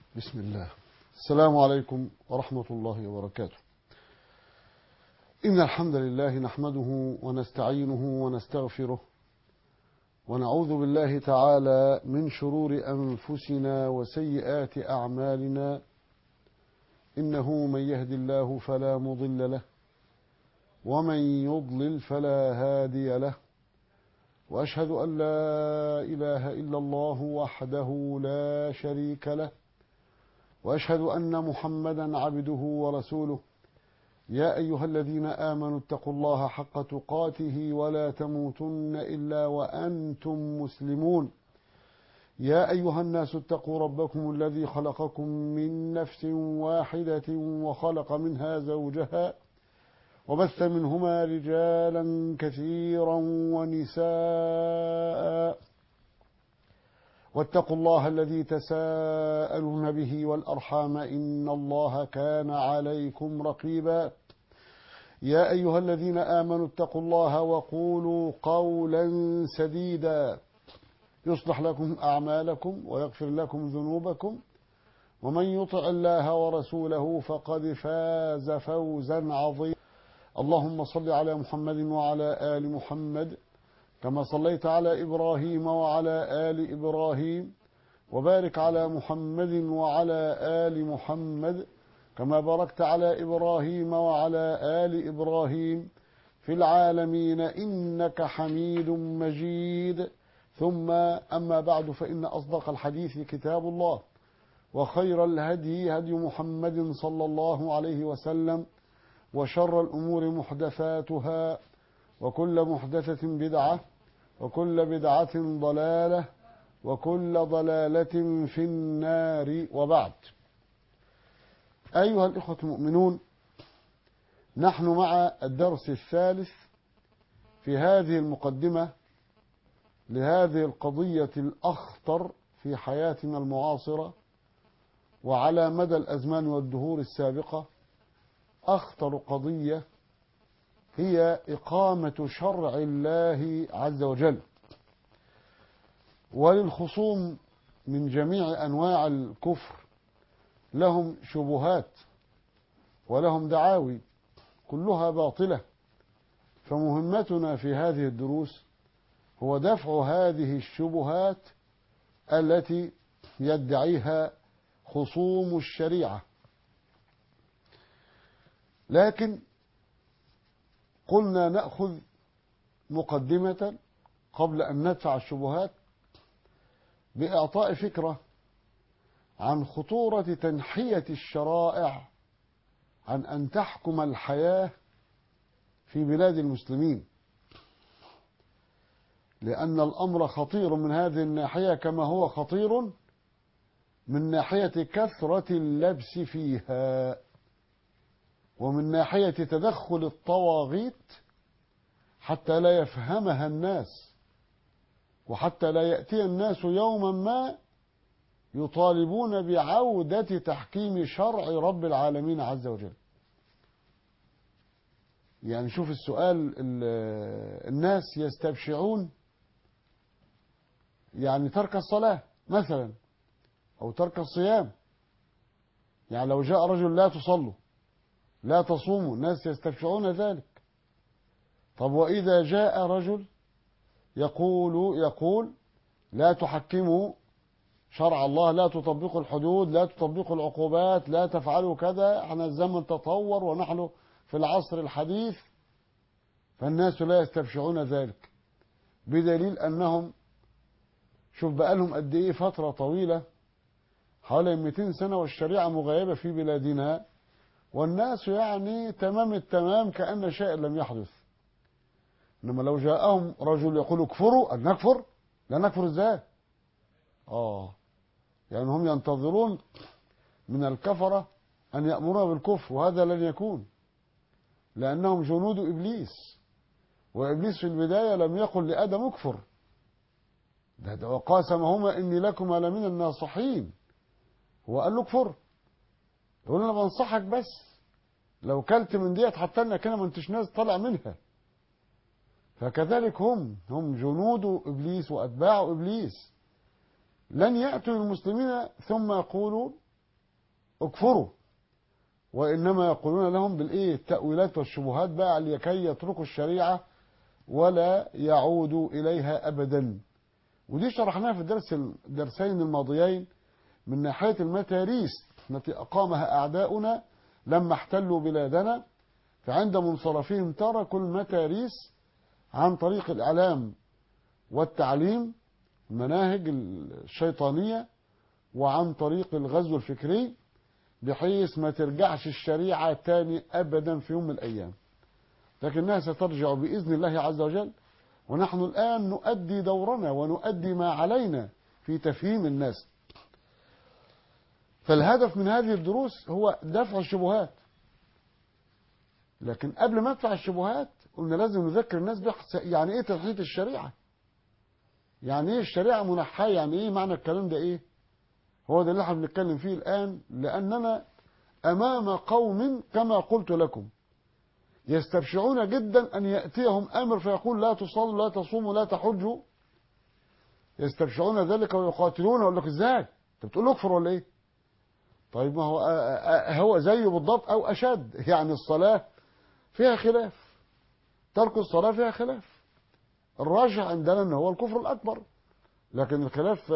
بسم الله السلام عليكم ورحمة الله وبركاته إن الحمد لله نحمده ونستعينه ونستغفره ونعوذ بالله تعالى من شرور أنفسنا وسيئات أعمالنا إنه من يهد الله فلا مضل له ومن يضلل فلا هادي له وأشهد أن لا إله إلا الله وحده لا شريك له وأشهد أن محمدا عبده ورسوله يا أيها الذين آمنوا اتقوا الله حق تقاته ولا تموتن إلا وأنتم مسلمون يا أيها الناس اتقوا ربكم الذي خلقكم من نفس واحدة وخلق منها زوجها وبث منهما رجالا كثيرا ونساء واتقوا الله الذي تساءلون به والأرحام إن الله كان عليكم رقيبا يا أيها الذين آمنوا اتقوا الله وقولوا قولا سديدا يصلح لكم أعمالكم ويغفر لكم ذنوبكم ومن يطع الله ورسوله فقد فاز فوزا عظيما اللهم صل على محمد وعلى آل محمد كما صليت على إبراهيم وعلى آل إبراهيم وبارك على محمد وعلى آل محمد كما باركت على إبراهيم وعلى آل إبراهيم في العالمين إنك حميد مجيد ثم أما بعد فإن أصدق الحديث كتاب الله وخير الهدي هدي محمد صلى الله عليه وسلم وشر الأمور محدثاتها وكل محدثة بدعة وكل بدعة ضلالة وكل ضلالة في النار وبعد أيها الإخوة المؤمنون نحن مع الدرس الثالث في هذه المقدمة لهذه القضية الأخطر في حياتنا المعاصرة وعلى مدى الأزمان والدهور السابقة أخطر قضية هي إقامة شرع الله عز وجل وللخصوم من جميع أنواع الكفر لهم شبهات ولهم دعاوي كلها باطلة فمهمتنا في هذه الدروس هو دفع هذه الشبهات التي يدعيها خصوم الشريعة لكن قلنا نأخذ مقدمة قبل أن ندفع الشبهات بإعطاء فكرة عن خطورة تنحية الشرائع عن أن تحكم الحياة في بلاد المسلمين لأن الأمر خطير من هذه الناحية كما هو خطير من ناحية كثرة اللبس فيها ومن ناحية تدخل الطواغيت حتى لا يفهمها الناس وحتى لا يأتي الناس يوما ما يطالبون بعودة تحكيم شرع رب العالمين عز وجل يعني شوف السؤال الناس يستبشعون يعني ترك الصلاة مثلا أو ترك الصيام يعني لو جاء رجل لا تصلوا لا تصوموا الناس يستبشعون ذلك طب وإذا جاء رجل يقول يقول لا تحكموا شرع الله لا تطبقوا الحدود لا تطبقوا العقوبات لا تفعلوا كذا احنا الزمن تطور ونحن في العصر الحديث فالناس لا يستبشعون ذلك بدليل أنهم شوف بقى لهم قد إيه فترة طويلة حوالي 200 سنة والشريعة مغيبة في بلادنا والناس يعني تمام التمام كأن شيء لم يحدث إنما لو جاءهم رجل يقول اكفروا أن نكفر لا نكفر ازاي آه يعني هم ينتظرون من الكفرة أن يأمروا بالكفر وهذا لن يكون لأنهم جنود إبليس وإبليس في البداية لم يقل لآدم اكفر ده, ده وقاسمهما إني لكما لمن الناصحين هو قال له اكفر يقول أنا بنصحك بس لو كلت من ديت حتى لنا كده ما انتش ناس طالع منها فكذلك هم هم جنود إبليس وأتباع إبليس لن يأتوا المسلمين ثم يقولوا اكفروا وإنما يقولون لهم بالإيه التأويلات والشبهات بقى لكي يتركوا الشريعة ولا يعودوا إليها أبدا ودي شرحناها في الدرس الدرسين الماضيين من ناحية المتاريس التي أقامها أعداؤنا لما احتلوا بلادنا فعند منصرفهم تركوا المتاريس عن طريق الإعلام والتعليم المناهج الشيطانية وعن طريق الغزو الفكري بحيث ما ترجعش الشريعة تاني أبدا في يوم من الأيام لكنها سترجع بإذن الله عز وجل ونحن الآن نؤدي دورنا ونؤدي ما علينا في تفهيم الناس فالهدف من هذه الدروس هو دفع الشبهات لكن قبل ما ادفع الشبهات قلنا لازم نذكر الناس بحث يعني ايه تنحية الشريعة يعني ايه الشريعة منحية يعني ايه معنى الكلام ده ايه هو ده اللي احنا بنتكلم فيه الآن لأننا أمام قوم كما قلت لكم يستبشعون جدا أن يأتيهم أمر فيقول لا تصلوا لا تصوموا لا تحجوا يستبشعون ذلك ويقاتلون أقول لك إزاي أنت بتقول له اكفر ولا إيه طيب ما هو هو زيه بالضبط أو أشد يعني الصلاة فيها خلاف ترك الصلاة فيها خلاف الراجح عندنا أنه هو الكفر الأكبر لكن الخلاف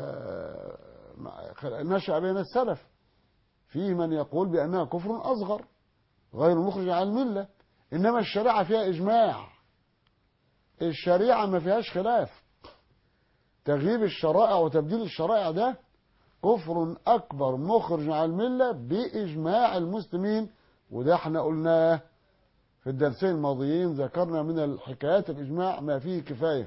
نشأ بين السلف فيه من يقول بأنها كفر أصغر غير مخرج عن الملة إنما الشريعة فيها إجماع الشريعة ما فيهاش خلاف تغييب الشرائع وتبديل الشرائع ده كفر أكبر مخرج عن الملة بإجماع المسلمين وده احنا قلناه في الدرسين الماضيين ذكرنا من الحكايات الإجماع ما فيه كفاية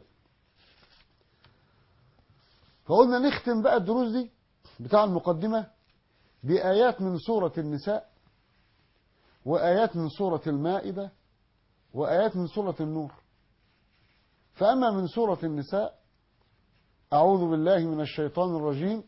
فقلنا نختم بقى الدروس دي بتاع المقدمة بآيات من سورة النساء وآيات من سورة المائدة وآيات من سورة النور فأما من سورة النساء أعوذ بالله من الشيطان الرجيم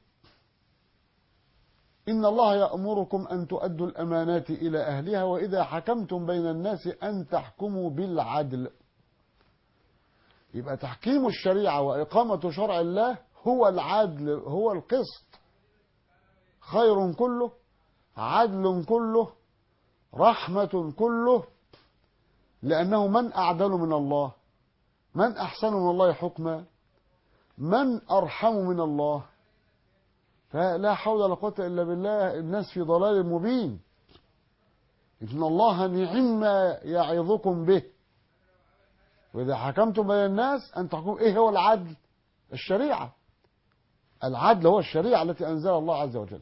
إن الله يأمركم أن تؤدوا الأمانات إلى أهلها وإذا حكمتم بين الناس أن تحكموا بالعدل يبقى تحكيم الشريعة وإقامة شرع الله هو العدل هو القسط خير كله عدل كله رحمة كله لأنه من أعدل من الله من أحسن من الله حكما من أرحم من الله فلا حول ولا قوة إلا بالله الناس في ضلال مبين إن الله نعم ما يعظكم به وإذا حكمتم بين الناس أن تحكموا إيه هو العدل الشريعة العدل هو الشريعة التي أنزل الله عز وجل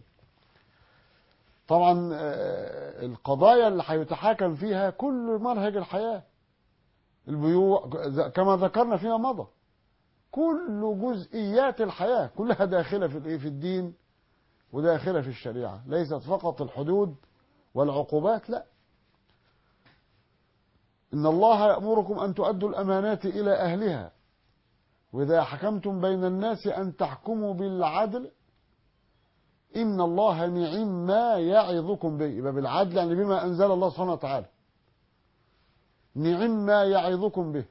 طبعا القضايا اللي هيتحاكم فيها كل منهج الحياة البيوع كما ذكرنا فيما مضى كل جزئيات الحياة كلها داخلة في في الدين وداخلة في الشريعة ليست فقط الحدود والعقوبات لا إن الله يأمركم أن تؤدوا الأمانات إلى أهلها وإذا حكمتم بين الناس أن تحكموا بالعدل إن الله نعم ما يعظكم به يبقى بالعدل يعني بما أنزل الله سبحانه وتعالى نعم ما يعظكم به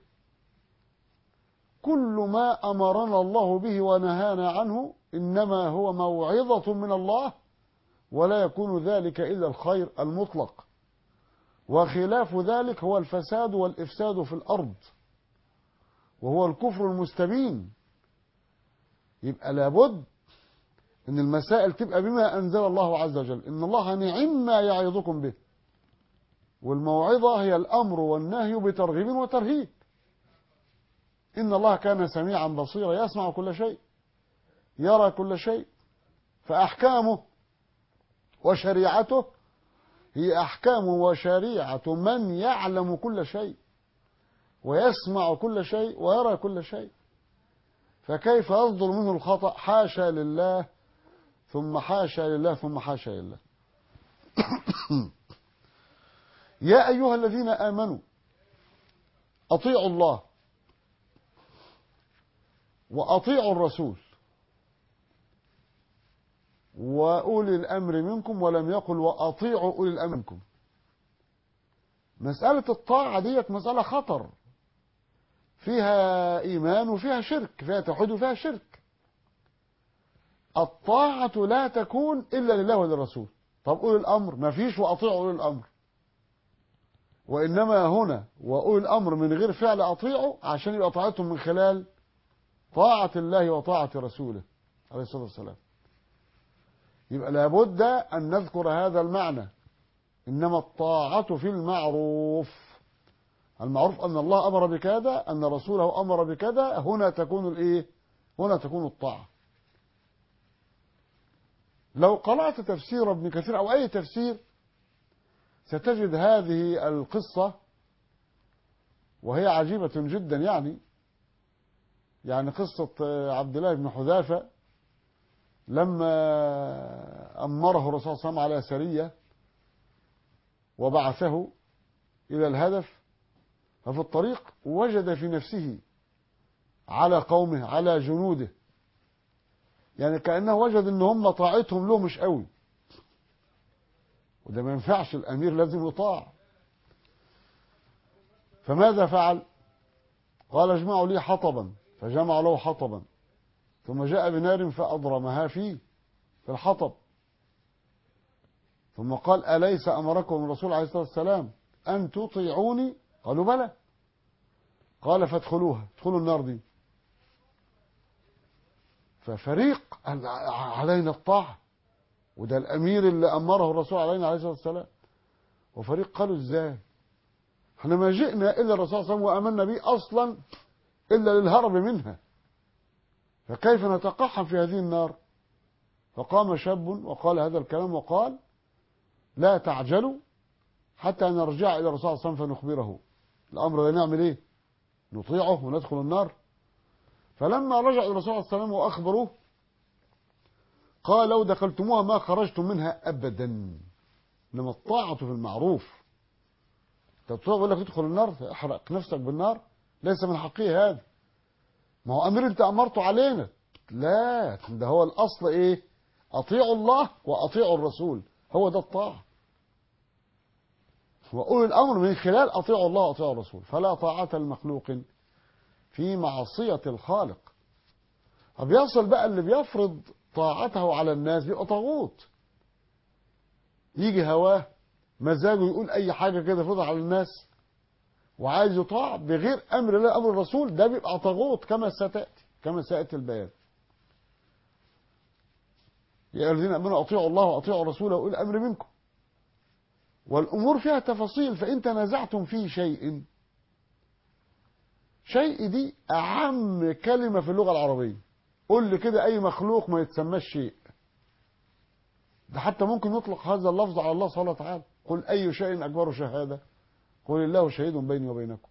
كل ما أمرنا الله به ونهانا عنه إنما هو موعظة من الله ولا يكون ذلك إلا الخير المطلق وخلاف ذلك هو الفساد والإفساد في الأرض وهو الكفر المستبين يبقى لابد ان المسائل تبقى بما انزل الله عز وجل ان الله نعم ما يعظكم به والموعظة هي الامر والنهي بترغيب وترهيب ان الله كان سميعا بصيرا يسمع كل شيء يرى كل شيء فاحكامه وشريعته هي احكام وشريعة من يعلم كل شيء ويسمع كل شيء ويرى كل شيء فكيف يصدر منه الخطأ حاشا لله ثم حاشا لله ثم حاشا لله يا أيها الذين آمنوا أطيعوا الله وأطيعوا الرسول وأولي الأمر منكم ولم يقل وأطيعوا أولي الأمر منكم مسألة الطاعة ديت مسألة خطر فيها إيمان وفيها شرك فيها توحيد وفيها شرك الطاعة لا تكون إلا لله وللرسول طب أولي الأمر ما فيش وأطيعوا أولي الأمر وإنما هنا وأولي الأمر من غير فعل أطيعوا عشان يبقى طاعتهم من خلال طاعة الله وطاعة رسوله عليه الصلاة والسلام يبقى لابد أن نذكر هذا المعنى إنما الطاعة في المعروف المعروف أن الله أمر بكذا أن رسوله أمر بكذا هنا تكون الإيه هنا تكون الطاعة لو قرأت تفسير ابن كثير أو أي تفسير ستجد هذه القصة وهي عجيبة جدا يعني يعني قصة عبد الله بن حذافة لما أمره الرسول صلى الله عليه وسلم على سرية وبعثه إلى الهدف ففي الطريق وجد في نفسه على قومه على جنوده يعني كأنه وجد ان هم طاعتهم له مش قوي وده ما ينفعش الأمير لازم يطاع فماذا فعل قال اجمعوا لي حطبا فجمعوا له حطبا ثم جاء بنار فأضرمها فيه في الحطب ثم قال أليس أمركم الرسول عليه الصلاة والسلام أن تطيعوني قالوا بلى قال فادخلوها ادخلوا النار دي ففريق علينا الطاعة وده الأمير اللي أمره الرسول علينا عليه الصلاة والسلام وفريق قالوا ازاي احنا ما جئنا إلا الرسول صلى الله عليه وسلم وأمنا به أصلا إلا للهرب منها فكيف نتقحم في هذه النار فقام شاب وقال هذا الكلام وقال لا تعجلوا حتى نرجع إلى الرسول صلى الله عليه وسلم فنخبره الأمر ده نعمل إيه نطيعه وندخل النار فلما رجع إلى الرسول صلى الله عليه وسلم وأخبروه قال لو دخلتموها ما خرجتم منها أبدا إنما الطاعة في المعروف تقول لك تدخل النار احرق نفسك بالنار ليس من حقه هذا ما هو أمير أنت أمرته علينا لا ده هو الأصل إيه أطيعوا الله وأطيعوا الرسول هو ده الطاعة وأولي الأمر من خلال أطيعوا الله وأطيعوا الرسول فلا طاعة المخلوق في معصية الخالق طب يصل بقى اللي بيفرض طاعته على الناس بيبقى طاغوت يجي هواه مزاجه يقول أي حاجة كده فرض على الناس وعايز يطاع بغير أمر الله أمر الرسول ده بيبقى طاغوت كما ستأتي كما سيأتي البيان يا الذين امنوا اطيعوا الله واطيعوا الرسول واولي الامر منكم والامور فيها تفاصيل فان تنازعتم في شيء شيء دي اعم كلمه في اللغه العربيه قل لي كده اي مخلوق ما يتسماش شيء ده حتى ممكن نطلق هذا اللفظ على الله سبحانه وتعالى قل اي شيء اكبر شهاده قل الله شهيد بيني وبينكم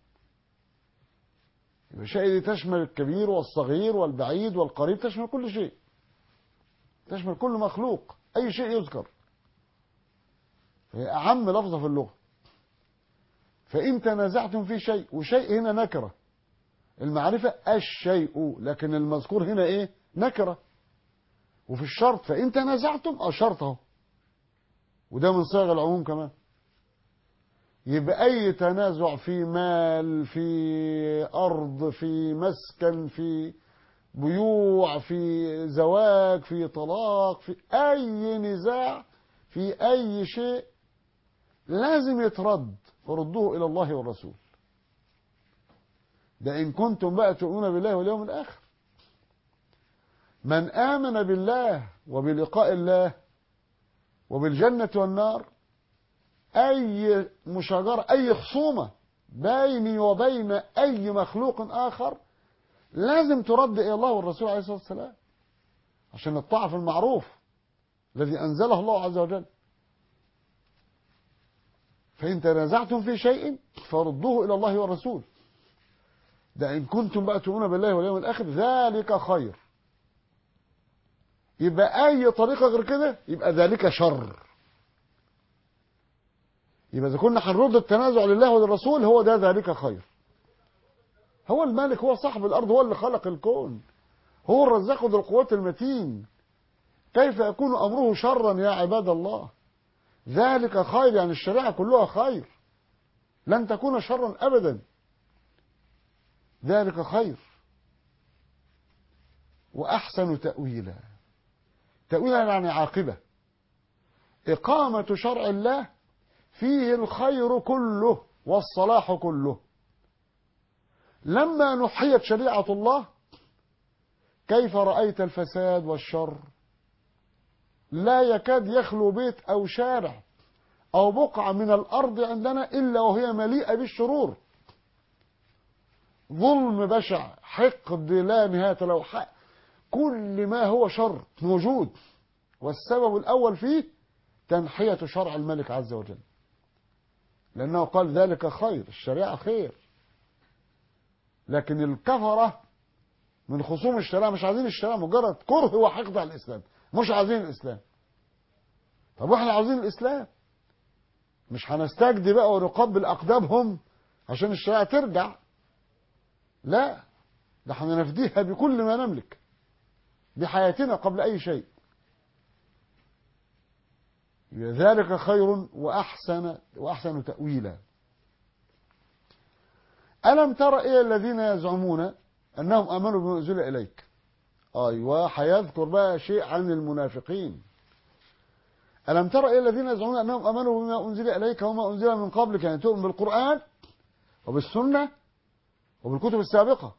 يبقى شيء دي تشمل الكبير والصغير والبعيد والقريب تشمل كل شيء تشمل كل مخلوق أي شيء يذكر فهي أعم لفظة في اللغة فإن تنازعتم في شيء وشيء هنا نكرة المعرفة الشيء لكن المذكور هنا إيه نكرة وفي الشرط فإن تنازعتم أو شرطه وده من صيغ العموم كمان يبقى أي تنازع في مال في أرض في مسكن في بيوع في زواج في طلاق في أي نزاع في أي شيء لازم يترد فردوه إلى الله والرسول ده إن كنتم بقى تؤمنون بالله واليوم الآخر من آمن بالله وبلقاء الله وبالجنة والنار أي مشاجرة أي خصومة بيني وبين أي مخلوق آخر لازم ترد إلى الله والرسول عليه الصلاة والسلام عشان الطاعة في المعروف الذي أنزله الله عز وجل فإن تنازعتم في شيء فردوه إلى الله والرسول ده إن كنتم بقى تؤمنون بالله واليوم الآخر ذلك خير يبقى أي طريقة غير كده يبقى ذلك شر يبقى إذا كنا هنرد التنازع لله وللرسول هو ده ذلك خير هو المالك هو صاحب الأرض هو اللي خلق الكون هو الرزاق ذو القوات المتين كيف يكون أمره شرا يا عباد الله ذلك خير يعني الشريعة كلها خير لن تكون شرا أبدا ذلك خير وأحسن تأويلا تأويلا يعني عاقبة إقامة شرع الله فيه الخير كله والصلاح كله لما نحيت شريعة الله كيف رأيت الفساد والشر لا يكاد يخلو بيت أو شارع أو بقعة من الأرض عندنا إلا وهي مليئة بالشرور ظلم بشع حقد لا نهاية له حق كل ما هو شر موجود والسبب الأول فيه تنحية شرع الملك عز وجل لأنه قال ذلك خير الشريعة خير لكن الكفرة من خصوم الشريعة مش عايزين الشريعة مجرد كره وحقد على الإسلام مش عايزين الإسلام طب واحنا عاوزين الإسلام مش هنستجدي بقى ونقبل أقدامهم عشان الشريعة ترجع لا ده احنا نفديها بكل ما نملك بحياتنا قبل أي شيء ذلك خير وأحسن وأحسن تأويلا ألم تر إلى الذين يزعمون أنهم آمنوا بما أنزل إليك أيوة هيذكر بقى شيء عن المنافقين ألم تر إلى الذين يزعمون أنهم آمنوا بما أنزل إليك وما أنزل من قبلك يعني تؤمن بالقرآن وبالسنة وبالكتب السابقة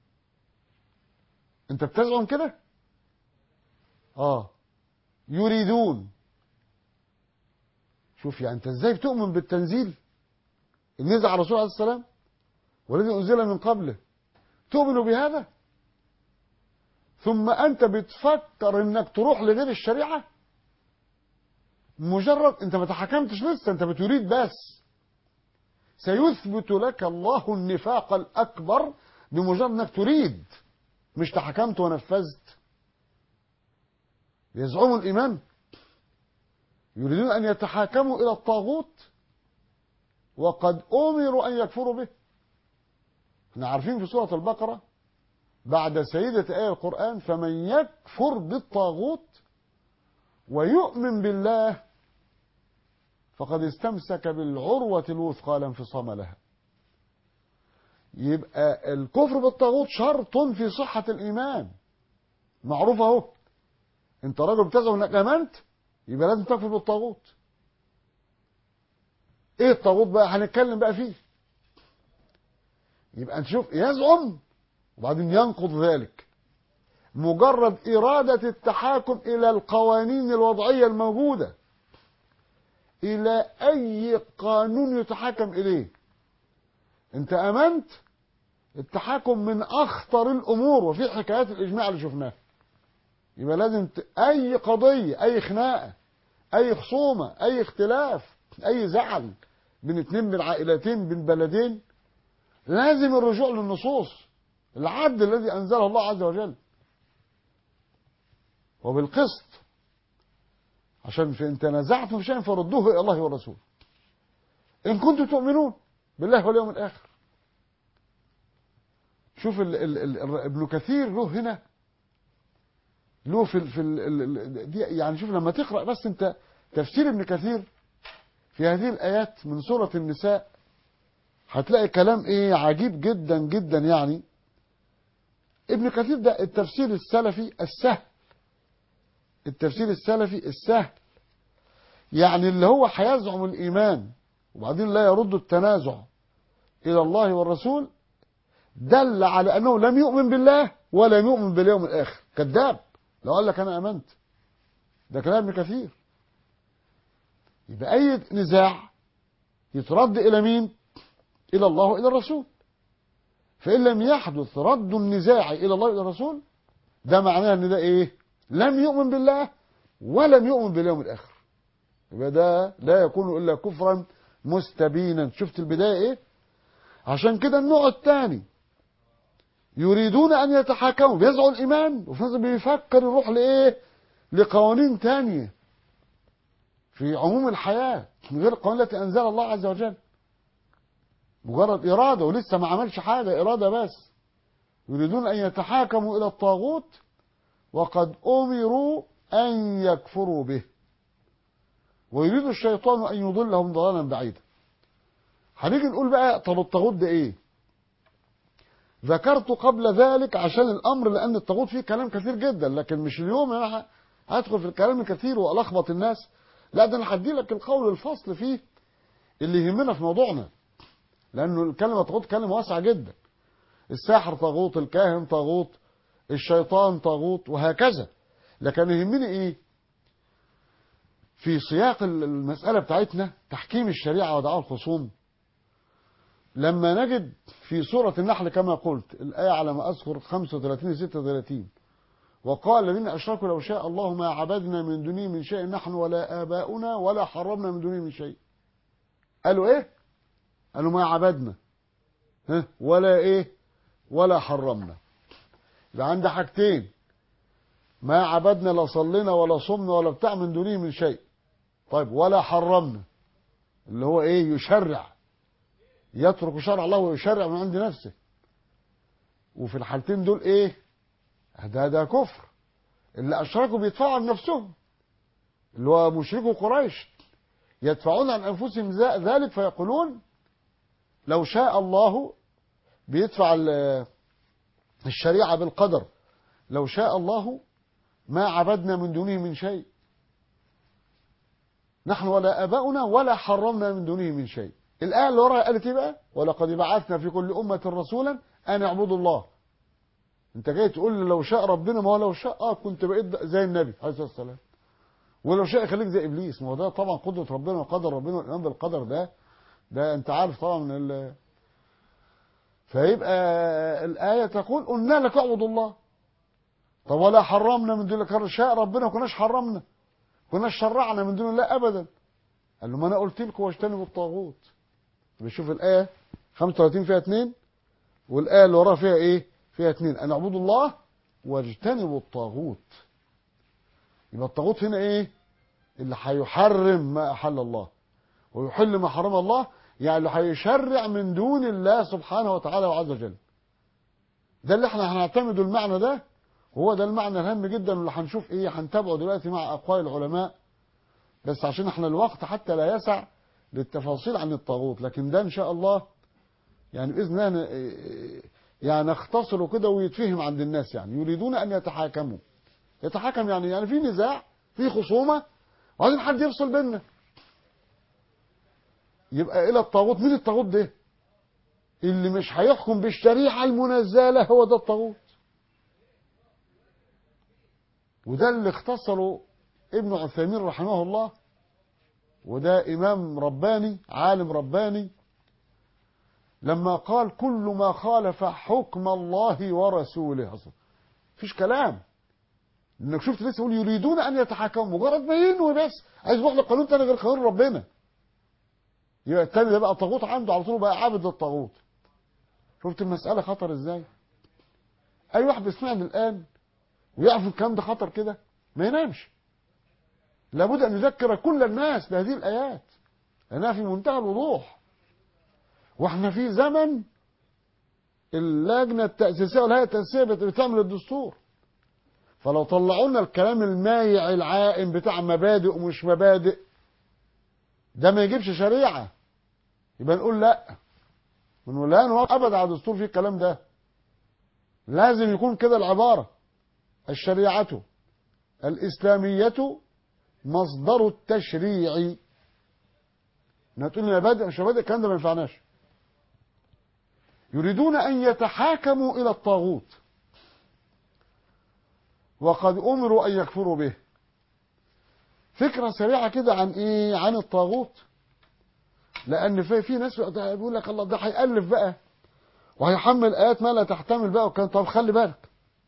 أنت بتزعم كده؟ آه يريدون شوف يعني أنت إزاي بتؤمن بالتنزيل النزع على الرسول عليه السلام والذي أنزل من قبله تؤمن بهذا ثم أنت بتفكر أنك تروح لغير الشريعة مجرد أنت ما تحكمتش لسه أنت بتريد بس سيثبت لك الله النفاق الأكبر بمجرد أنك تريد مش تحكمت ونفذت يزعموا الإيمان يريدون أن يتحاكموا إلى الطاغوت وقد أمروا أن يكفروا به احنا عارفين في سورة البقرة بعد سيدة آية القرآن فمن يكفر بالطاغوت ويؤمن بالله فقد استمسك بالعروة الوثقى لا انفصام لها يبقى الكفر بالطاغوت شرط في صحة الإيمان معروف اهو انت راجل بتزعم انك امنت يبقى لازم تكفر بالطاغوت ايه الطاغوت بقى هنتكلم بقى فيه يبقى انت شوف يزعم وبعدين ينقض ذلك مجرد إرادة التحاكم إلى القوانين الوضعية الموجودة إلى أي قانون يتحاكم إليه أنت أمنت التحاكم من أخطر الأمور وفي حكايات الإجماع اللي شفناها يبقى لازم ت... أي قضية أي خناقة أي خصومة أي اختلاف أي زعل بين اتنين من عائلتين بين بلدين لازم الرجوع للنصوص العدل الذي أنزله الله عز وجل وبالقسط عشان فإن تنازعتم في شيء فردوه إلى الله والرسول إن كنتم تؤمنون بالله واليوم الآخر شوف ال ال ال ابن كثير له هنا له في ال في ال دي يعني شوف لما تقرأ بس أنت تفسير ابن كثير في هذه الآيات من سورة النساء هتلاقي كلام ايه عجيب جدا جدا يعني ابن كثير ده التفسير السلفي السهل التفسير السلفي السهل يعني اللي هو هيزعم الإيمان وبعدين لا يرد التنازع إلى الله والرسول دل على أنه لم يؤمن بالله ولم يؤمن باليوم الآخر كذاب لو قال لك أنا أمنت ده كلام ابن كثير يبقى أي نزاع يترد إلى مين إلى الله وإلى الرسول فإن لم يحدث رد النزاع إلى الله وإلى الرسول ده معناه أن ده إيه لم يؤمن بالله ولم يؤمن باليوم الآخر يبقى ده لا يكون إلا كفرا مستبينا شفت البداية إيه عشان كده النوع الثاني يريدون أن يتحاكموا بيزعوا الإيمان وفي نفس بيفكر يروح لإيه لقوانين تانية في عموم الحياة من غير القوانين التي أنزل الله عز وجل مجرد إرادة ولسه ما عملش حاجة إرادة بس يريدون أن يتحاكموا إلى الطاغوت وقد أمروا أن يكفروا به ويريد الشيطان أن يضلهم ضلالا بعيدا هنيجي نقول بقى طب الطاغوت ده إيه ذكرت قبل ذلك عشان الأمر لأن الطاغوت فيه كلام كثير جدا لكن مش اليوم أنا هدخل في الكلام الكثير وألخبط الناس لا ده انا هدي لك القول الفصل فيه اللي يهمنا في موضوعنا لانه الكلمه طاغوت كلمه واسعه جدا الساحر طاغوت الكاهن طاغوت الشيطان طاغوت وهكذا لكن يهمني ايه في سياق المسألة بتاعتنا تحكيم الشريعة ودعاء الخصوم لما نجد في سورة النحل كما قلت الآية على ما أذكر 35 36 وقال الذين أشركوا لو شاء الله ما عبدنا من دونه من شيء نحن ولا آباؤنا ولا حرمنا من دونه من شيء قالوا إيه قالوا ما عبدنا ها ولا إيه ولا حرمنا يبقى عندي حاجتين ما عبدنا لا صلينا ولا صمنا ولا بتاع من دونه من شيء طيب ولا حرمنا اللي هو ايه يشرع يترك شرع الله ويشرع من عند نفسه وفي الحالتين دول ايه ده ده كفر اللي اشركوا بيدفعوا عن نفسهم اللي هو مشركو قريش يدفعون عن انفسهم ذلك فيقولون لو شاء الله بيدفع الشريعه بالقدر لو شاء الله ما عبدنا من دونه من شيء نحن ولا اباؤنا ولا حرمنا من دونه من شيء الايه اللي وراها قالت ايه بقى ولقد بعثنا في كل امه رسولا ان اعبدوا الله انت جاي تقول لي لو شاء ربنا ما هو لو شاء اه كنت بقيت زي النبي عليه الصلاه والسلام ولو شاء يخليك زي ابليس ما هو ده طبعا قدره ربنا وقدر ربنا والايمان بالقدر ده ده انت عارف طبعا من ال... فيبقى الايه تقول قلنا لك اعبدوا الله طب ولا حرمنا من دون الله شاء ربنا ما كناش حرمنا كناش شرعنا من دون الله ابدا قال له ما انا قلت لكم واجتنبوا الطاغوت بشوف الايه 35 فيها اثنين والايه اللي وراها فيها ايه فيها اثنين ان اعبدوا الله واجتنبوا الطاغوت يبقى الطاغوت هنا ايه اللي هيحرم ما احل الله ويحل ما حرم الله يعني اللي هيشرع من دون الله سبحانه وتعالى وعز وجل ده اللي احنا هنعتمد المعنى ده وهو ده المعنى الهام جدا اللي هنشوف ايه هنتابعه دلوقتي مع اقوال العلماء بس عشان احنا الوقت حتى لا يسع للتفاصيل عن الطاغوت لكن ده ان شاء الله يعني باذن الله يعني نختصره كده ويتفهم عند الناس يعني يريدون ان يتحاكموا يتحاكم يعني يعني في نزاع في خصومه وبعدين حد يفصل بيننا يبقى الى الطاغوت مين الطاغوت ده اللي مش هيحكم بالشريعه المنزله هو ده الطاغوت وده اللي اختصره ابن عثيمين رحمه الله وده إمام رباني عالم رباني لما قال كل ما خالف حكم الله ورسوله أصلا فيش كلام انك شفت ناس يقول يريدون ان يتحاكموا مجرد ما ينوي بس عايز يروح لقانون تاني غير قانون ربنا يبقى التاني ده بقى طاغوت عنده على طول بقى عابد للطاغوت شفت المسألة خطر ازاي اي واحد بيسمعني الان ويعرف الكلام ده خطر كده ما ينامش لابد أن نذكر كل الناس بهذه الآيات لأنها في منتهى الوضوح واحنا في زمن اللجنة التأسيسية والهيئة التأسيسية بتعمل الدستور فلو طلعوا لنا الكلام المايع العائم بتاع مبادئ ومش مبادئ ده ما يجيبش شريعة يبقى نقول لا نقول لا نوقف أبدا على الدستور فيه الكلام ده لازم يكون كده العبارة الشريعة الإسلامية مصدر التشريع تقول لي مبادئ مش مبادئ الكلام ده ما ينفعناش يريدون أن يتحاكموا إلى الطاغوت وقد أمروا أن يكفروا به فكرة سريعة كده عن إيه عن الطاغوت لأن في في ناس بيقول لك الله ده هيألف بقى وهيحمل آيات ما لا تحتمل بقى وكان طب خلي بالك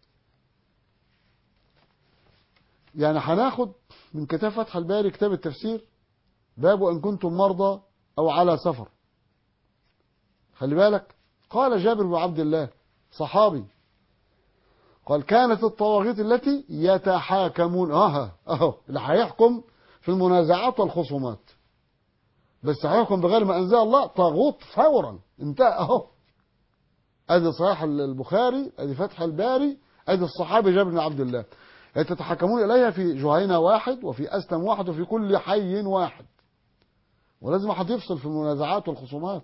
يعني هناخد من كتاب فتح الباري كتاب التفسير باب إن كنتم مرضى أو على سفر خلي بالك قال جابر بن عبد الله صحابي قال كانت الطواغيت التي يتحاكمون اه اهو اللي هيحكم في المنازعات والخصومات بس هيحكم بغير ما انزل الله طاغوت فورا انتهى اهو ادي صحيح البخاري ادي فتح الباري ادي الصحابي جابر بن عبد الله يتتحكمون اليها في جهينة واحد وفي اسلم واحد وفي كل حي واحد ولازم حد يفصل في المنازعات والخصومات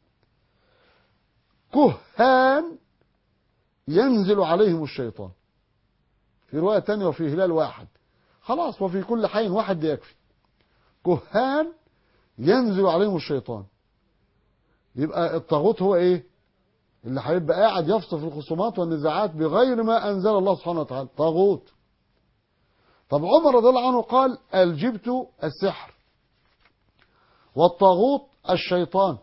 كهان ينزل عليهم الشيطان في رواية تانية وفي هلال واحد خلاص وفي كل حي واحد ده يكفي كهان ينزل عليهم الشيطان يبقى الطاغوت هو ايه اللي هيبقى قاعد يفصل في الخصومات والنزاعات بغير ما انزل الله سبحانه وتعالى طاغوت طب عمر رضي الله عنه قال الجبت السحر والطاغوت الشيطان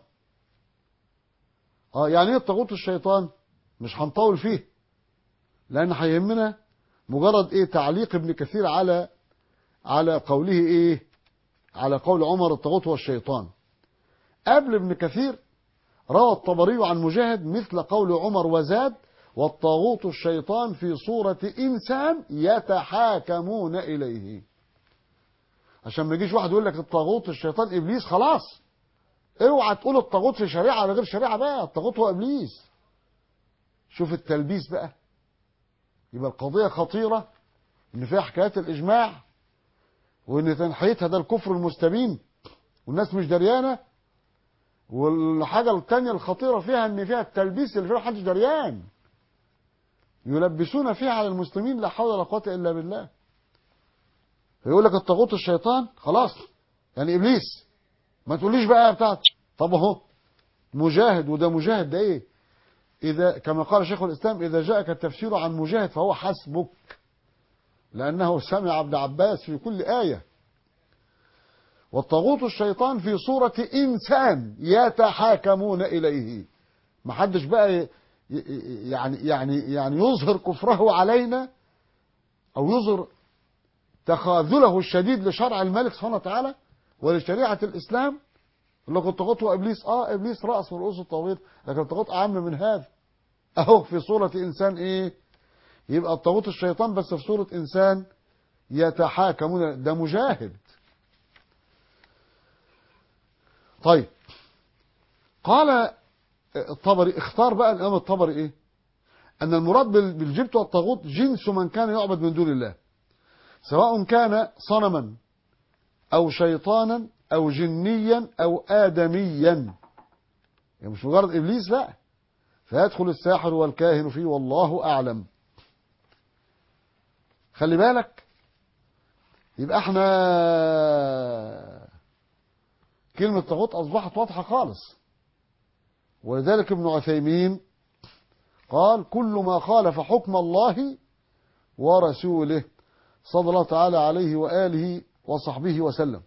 اه يعني ايه الطاغوت الشيطان مش هنطول فيه لان هيهمنا مجرد ايه تعليق ابن كثير على على قوله ايه على قول عمر الطاغوت هو الشيطان قبل ابن كثير روى الطبري عن مجاهد مثل قول عمر وزاد والطاغوت الشيطان في صورة إنسان يتحاكمون إليه عشان ما يجيش واحد يقول لك الطاغوت الشيطان إبليس خلاص اوعى تقول الطاغوت في شريعة على غير شريعة بقى الطاغوت هو إبليس شوف التلبيس بقى يبقى القضية خطيرة إن فيها حكايات الإجماع وإن تنحيتها ده الكفر المستبين والناس مش دريانة والحاجة التانية الخطيرة فيها إن فيها التلبيس اللي فيها محدش دريان يلبسون فيها على المسلمين لا حول ولا قوة إلا بالله فيقول لك الطاغوت الشيطان خلاص يعني إبليس ما تقوليش بقى بتاعت طب اهو مجاهد وده مجاهد ده ايه إذا كما قال شيخ الإسلام إذا جاءك التفسير عن مجاهد فهو حسبك لأنه سمع ابن عباس في كل آية والطاغوت الشيطان في صورة إنسان يتحاكمون إليه ما حدش بقى يعني يعني يعني يظهر كفره علينا أو يظهر تخاذله الشديد لشرع الملك سبحانه وتعالى ولشريعة الإسلام يقول لك الطاغوت هو إبليس آه إبليس رأس من رؤوس الطاغوت لكن الطاغوت أعم من هذا أهو في صورة إنسان إيه يبقى الطاغوت الشيطان بس في صورة إنسان يتحاكمون ده مجاهد طيب قال الطبري اختار بقى الإمام الطبري إيه أن المراد بالجبت والطاغوت جنس من كان يعبد من دون الله سواء كان صنما أو شيطانا أو جنيا أو آدميا يعني مش مجرد إبليس بقى فيدخل الساحر والكاهن فيه والله أعلم خلي بالك يبقى احنا كلمة طاغوت أصبحت واضحة خالص ولذلك ابن عثيمين قال كل ما خالف حكم الله ورسوله صلى الله تعالى عليه وآله وصحبه وسلم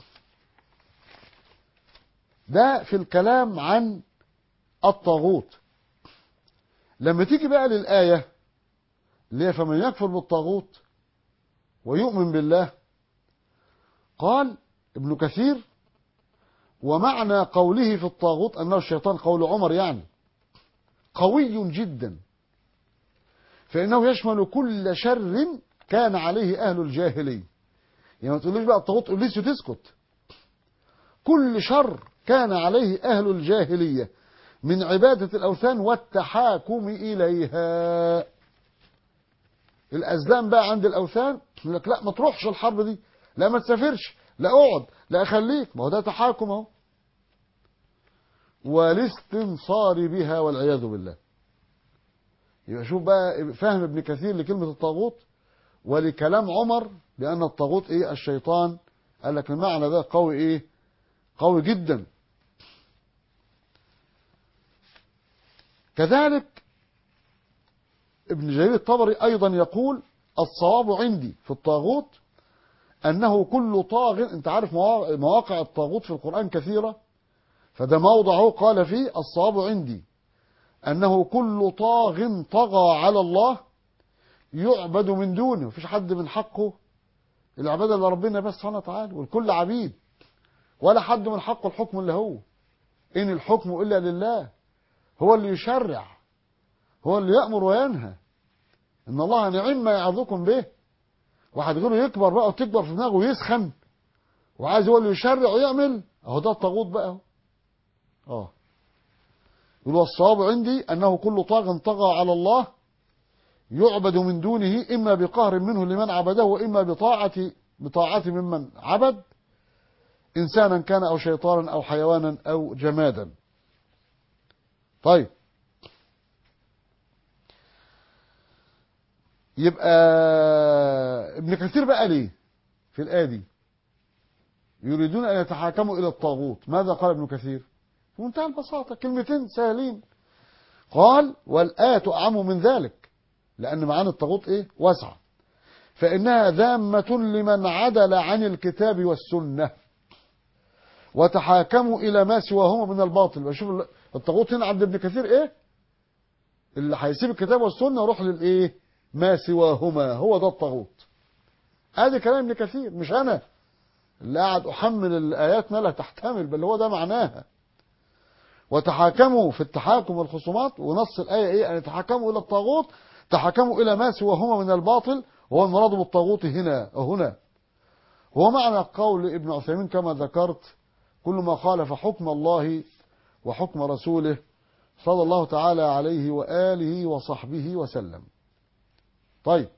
ده في الكلام عن الطاغوت لما تيجي بقى للآية اللي هي فمن يكفر بالطاغوت ويؤمن بالله قال ابن كثير ومعنى قوله في الطاغوت أنه الشيطان قول عمر يعني قوي جدا فإنه يشمل كل شر كان عليه أهل الجاهلية يعني ما تقوليش بقى الطاغوت إبليس وتسكت كل شر كان عليه أهل الجاهلية من عبادة الأوثان والتحاكم إليها الأزلام بقى عند الأوثان يقول لك لا ما تروحش الحرب دي لا ما تسافرش لا اقعد لا خليك ما هو ده تحاكم اهو والاستنصار بها والعياذ بالله يبقى شوف بقى فهم ابن كثير لكلمة الطاغوت ولكلام عمر بأن الطاغوت ايه الشيطان قال لك المعنى ده قوي ايه قوي جدا كذلك ابن جرير الطبري أيضا يقول الصواب عندي في الطاغوت أنه كل طاغ أنت عارف مواقع الطاغوت في القرآن كثيرة فده موضعه قال فيه الصواب عندي أنه كل طاغ طغى على الله يعبد من دونه مفيش حد من حقه العبادة اللي ربنا بس سبحانه وتعالى والكل عبيد ولا حد من حقه الحكم اللي هو إن الحكم إلا لله هو اللي يشرع هو اللي يأمر وينهى إن الله نعم ما يعظكم به واحد يقول يكبر بقى وتكبر في دماغه ويسخن وعايز هو اللي يشرع ويعمل اهو ده الطاغوت بقى اهو اه يقول الصواب عندي انه كل طاغ طغى على الله يعبد من دونه اما بقهر منه لمن عبده واما بطاعه بطاعه ممن عبد انسانا كان او شيطانا او حيوانا او جمادا طيب يبقى ابن كثير بقى ليه في الآية دي يريدون أن يتحاكموا إلى الطاغوت ماذا قال ابن كثير في منتهى البساطة كلمتين سهلين قال والآية أعم من ذلك لأن معاني الطاغوت إيه واسعة فإنها ذامة لمن عدل عن الكتاب والسنة وتحاكموا إلى ما سواهما من الباطل بشوف الطاغوت هنا عند ابن كثير إيه اللي هيسيب الكتاب والسنة يروح للإيه ما سواهما هو ده الطاغوت ادي كلام ابن كثير مش انا اللي قاعد احمل الايات ما لا تحتمل بل هو ده معناها وتحاكموا في التحاكم والخصومات ونص الايه ايه ان يتحاكموا الى الطاغوت تحاكموا الى ما سواهما من الباطل وهو المراد بالطاغوت هنا هنا هو معنى قول ابن عثيمين كما ذكرت كل ما خالف حكم الله وحكم رسوله صلى الله تعالى عليه واله وصحبه وسلم طيب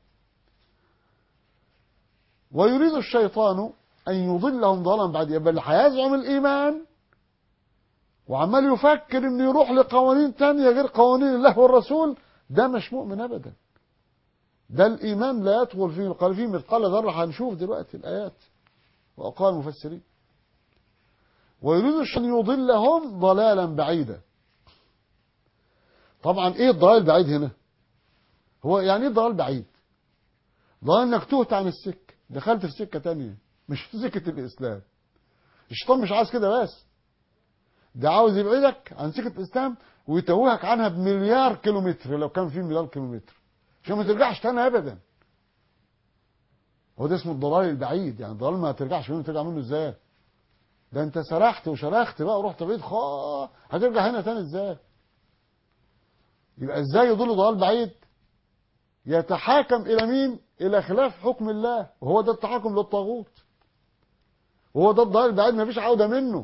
ويريد الشيطان أن يضلهم ضلالا بعد بل هيزعم الإيمان وعمال يفكر انه يروح لقوانين تانية غير قوانين الله والرسول ده مش مؤمن ابدا ده الايمان لا يدخل فيه قال فيه مثقال ذره هنشوف دلوقتي الايات واقوال المفسرين ويريد الشيطان يضلهم ضلالا بعيدا طبعا ايه الضلال البعيد هنا هو يعني ايه ضلال بعيد ضلال انك تهت عن السكه دخلت في سكه تانية مش في سكه الاسلام الشيطان مش عايز كده بس ده عاوز يبعدك عن سكه الاسلام ويتوهك عنها بمليار كيلومتر لو كان في مليار كيلومتر عشان ما ترجعش تاني ابدا هو ده اسمه الضلال البعيد يعني الضلال ما ترجعش منه ترجع منه ازاي ده انت سرحت وشرخت بقى ورحت بعيد خا هترجع هنا تاني ازاي يبقى ازاي يضل ضلال بعيد يتحاكم الى مين الى خلاف حكم الله وهو ده التحاكم للطاغوت وهو ده الضلال البعيد ما فيش عوده منه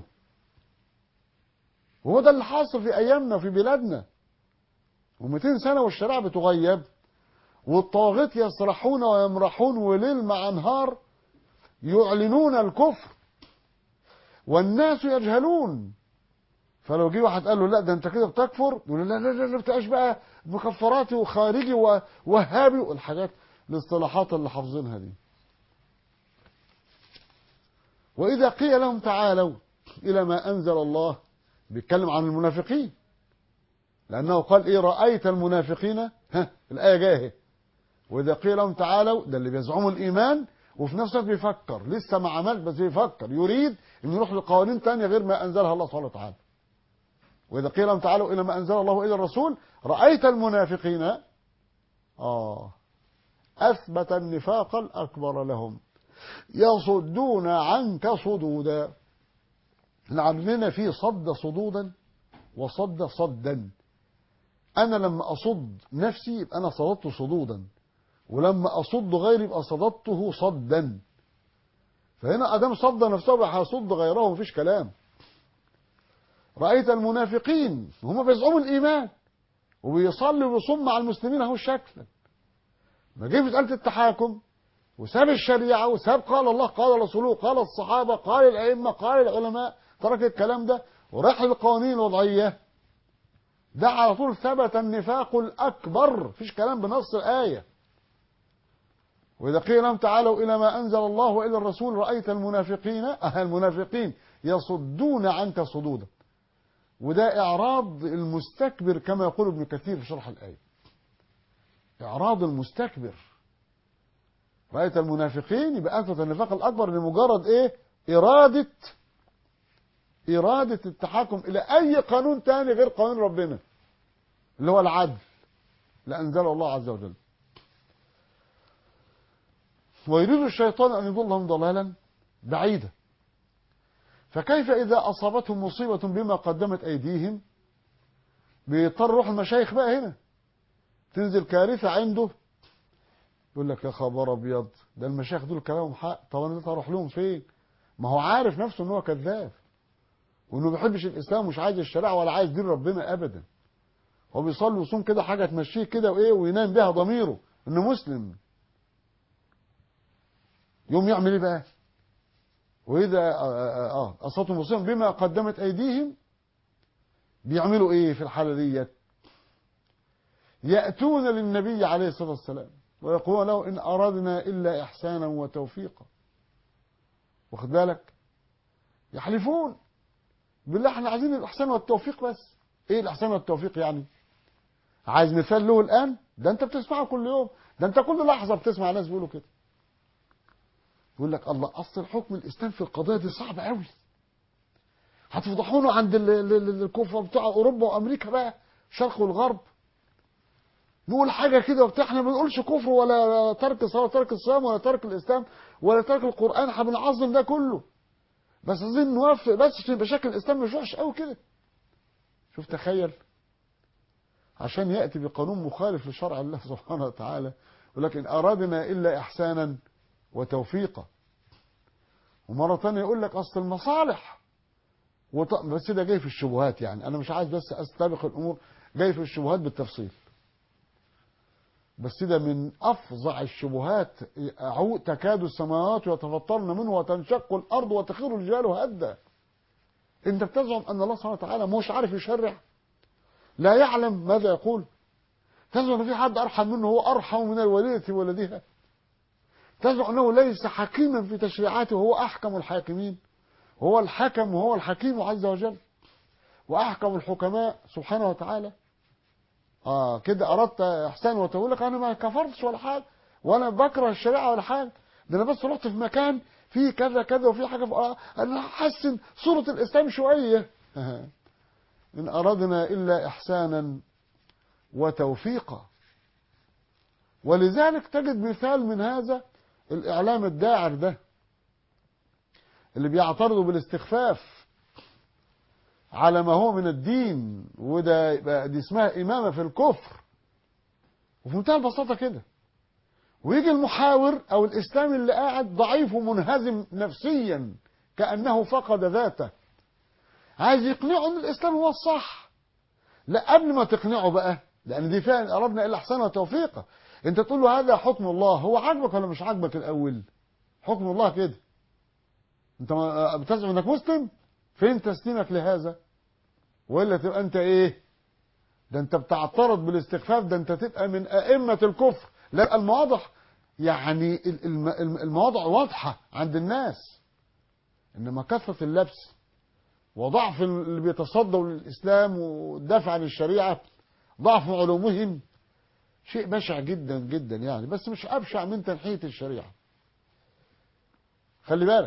وهو ده اللي حاصل في ايامنا وفي بلادنا و200 سنه والشريعه بتغيب والطاغوت يسرحون ويمرحون وليل مع نهار يعلنون الكفر والناس يجهلون فلو جه واحد قال له لا ده انت كده بتكفر يقول له لا لا لا ما بتبقاش بقى مكفراتي وخارجي ووهابي والحاجات الاصطلاحات اللي حافظينها دي واذا قيل لهم تعالوا الى ما انزل الله بيتكلم عن المنافقين لانه قال ايه رايت المنافقين ها الايه جايه اهي واذا قيل لهم تعالوا ده اللي بيزعموا الايمان وفي نفس الوقت بيفكر لسه ما عملش بس بيفكر يريد انه يروح لقوانين تانية غير ما انزلها الله سبحانه وتعالى واذا قيل لهم تعالوا الى ما انزل الله والى الرسول رايت المنافقين اه اثبت النفاق الاكبر لهم يصدون عنك صدودا احنا عندنا في صد صدودا وصد صدا انا لما اصد نفسي يبقى انا صددت صدودا ولما اصد غيري يبقى صددته صدا فهنا ادام صد نفسه يبقى هيصد غيره مفيش كلام رايت المنافقين هم بيزعموا الايمان وبيصلي ويصوم مع المسلمين اهو شكلا ما جه مساله التحاكم وساب الشريعه وساب قال الله قال رسوله قال الصحابه قال الائمه قال العلماء ترك الكلام ده وراح للقوانين الوضعيه ده على طول ثبت النفاق الاكبر مفيش كلام بنص الايه وإذا قيل لهم تعالوا إلى ما أنزل الله وإلى الرسول رأيت المنافقين أه المنافقين يصدون عنك صدودا وده إعراض المستكبر كما يقول ابن كثير في شرح الآية إعراض المستكبر رأيت المنافقين يبقى أثبت النفاق الأكبر لمجرد إيه إرادة إرادة التحاكم إلى أي قانون تاني غير قانون ربنا اللي هو العدل لأنزله الله عز وجل ويريد الشيطان أن يضلهم ضلالا بعيدا فكيف إذا أصابتهم مصيبة بما قدمت أيديهم بيضطر يروح المشايخ بقى هنا تنزل كارثة عنده يقول لك يا خبر أبيض ده المشايخ دول كلامهم حق طب أنا أروح لهم فين ما هو عارف نفسه إن هو كذاب وإنه ما بيحبش الإسلام ومش عايز الشريعة ولا عايز دين ربنا أبدا هو بيصلي ويصوم كده حاجة تمشيه كده وإيه وينام بها ضميره إنه مسلم يوم يعمل ايه بقى واذا اه اصابتهم مصيبه بما قدمت ايديهم بيعملوا ايه في الحاله ديت ياتون للنبي عليه الصلاه والسلام ويقولون له ان اردنا الا احسانا وتوفيقا واخد بالك يحلفون بالله احنا عايزين الإحسان والتوفيق بس ايه الإحسان والتوفيق يعني عايز مثال له الآن ده انت بتسمعه كل يوم ده انت كل لحظة بتسمع ناس بيقولوا كده يقول لك الله اصل حكم الاسلام في القضيه دي صعب قوي هتفضحونا عند ال- ال- ال- الكفار بتوع اوروبا وامريكا بقى الشرق والغرب نقول حاجه كده وبتاع احنا ما بنقولش كفر ولا ترك صلاه ترك الصيام ولا ترك الاسلام ولا ترك القران احنا بنعظم ده كله بس عايزين نوفق بس عشان يبقى شكل الاسلام مش وحش قوي كده شوف تخيل عشان ياتي بقانون مخالف لشرع الله سبحانه وتعالى ولكن ارادنا الا احسانا وتوفيقا ومرة تانية يقول لك أصل المصالح وط... بس ده جاي في الشبهات يعني أنا مش عايز بس أستبق الأمور جاي في الشبهات بالتفصيل بس ده من أفظع الشبهات أعو- تكاد السماوات يتفطرن منه وتنشق الأرض وتخر الجبال هدا أنت بتزعم أن الله سبحانه وتعالى مش عارف يشرع لا يعلم ماذا يقول تزعم أن في حد أرحم منه هو أرحم من الوليدة ولدها تزعم أنه ليس حكيما في تشريعاته وهو أحكم الحاكمين هو الحكم وهو الحكيم عز وجل وأحكم الحكماء سبحانه وتعالى آه كده أردت إحسان وتقول لك أنا ما كفرتش ولا حاجة ولا بكره الشريعة ولا حاجة ده أنا بس رحت في مكان فيه كذا كذا وفي حاجة في آه أنا أحسن صورة الإسلام شوية إن أردنا إلا إحسانا وتوفيقا ولذلك تجد مثال من هذا الإعلام الداعر ده اللي بيعترضوا بالاستخفاف على ما هو من الدين وده يبقى دي اسمها إمامة في الكفر وفي منتهى البساطة كده ويجي المحاور أو الإسلام اللي قاعد ضعيف ومنهزم نفسيا كأنه فقد ذاته عايز يقنعه ان الاسلام هو الصح لا قبل ما تقنعه بقى لان دي فعلا اردنا الا احسان وتوفيقه انت تقول له هذا حكم الله هو عاجبك ولا مش عاجبك الاول حكم الله كده انت ما- بتزعم انك مسلم فين تسليمك لهذا والا تبقى انت ايه ده انت بتعترض بالاستخفاف ده انت تبقى من ائمه الكفر لا المواضع يعني ال- الم- الم- المواضع واضحه عند الناس انما كثره اللبس وضعف اللي بيتصدوا للإسلام والدفع عن الشريعة ضعف علومهم شيء بشع جدا جدا يعني بس مش أبشع من تنحية الشريعة خلي بالك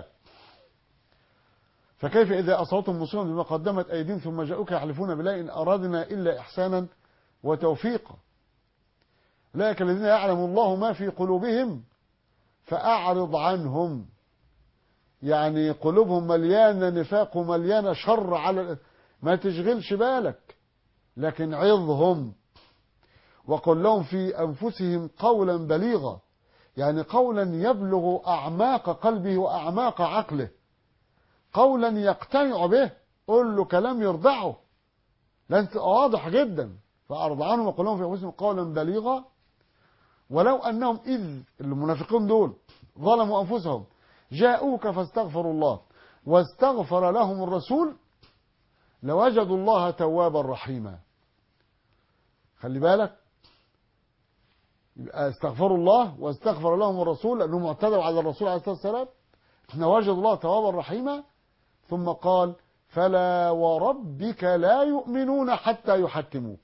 فكيف إذا أصابتم مصيبة بما قدمت أيديهم ثم جاءوك يحلفون بالله إن أرادنا إلا إحسانا وتوفيقا أولئك الذين يعلم الله ما في قلوبهم فأعرض عنهم يعني قلوبهم مليانة نفاق ومليانة شر على ما تشغلش بالك لكن عظهم وقل لهم في أنفسهم قولا بليغا يعني قولا يبلغ أعماق قلبه وأعماق عقله قولا يقتنع به قل له كلام يرضعه لازم تبقى واضح جدا فأرض عنهم وقل لهم في أنفسهم قولا بليغا ولو أنهم إذ المنافقون دول ظلموا أنفسهم جاءوك فاستغفروا الله واستغفر لهم الرسول لوجدوا الله توابا رحيما خلي بالك يبقى استغفروا الله واستغفر لهم الرسول لانهم اعتدوا على الرسول عليه الصلاه والسلام لوجدوا الله توابا رحيما ثم قال فلا وربك لا يؤمنون حتى يحكموك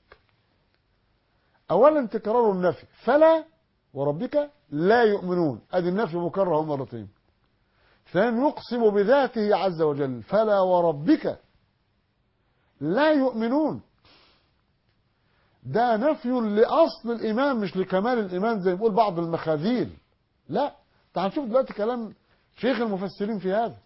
اولا تكرار النفي فلا وربك لا يؤمنون ادي النفي مكرر مرتين ثانيا يقسم بذاته عز وجل فلا وربك لا يؤمنون ده نفي لأصل الإيمان مش لكمال الإيمان زي ما بيقول بعض المخاذيل لا تعال نشوف دلوقتي كلام شيخ المفسرين في هذا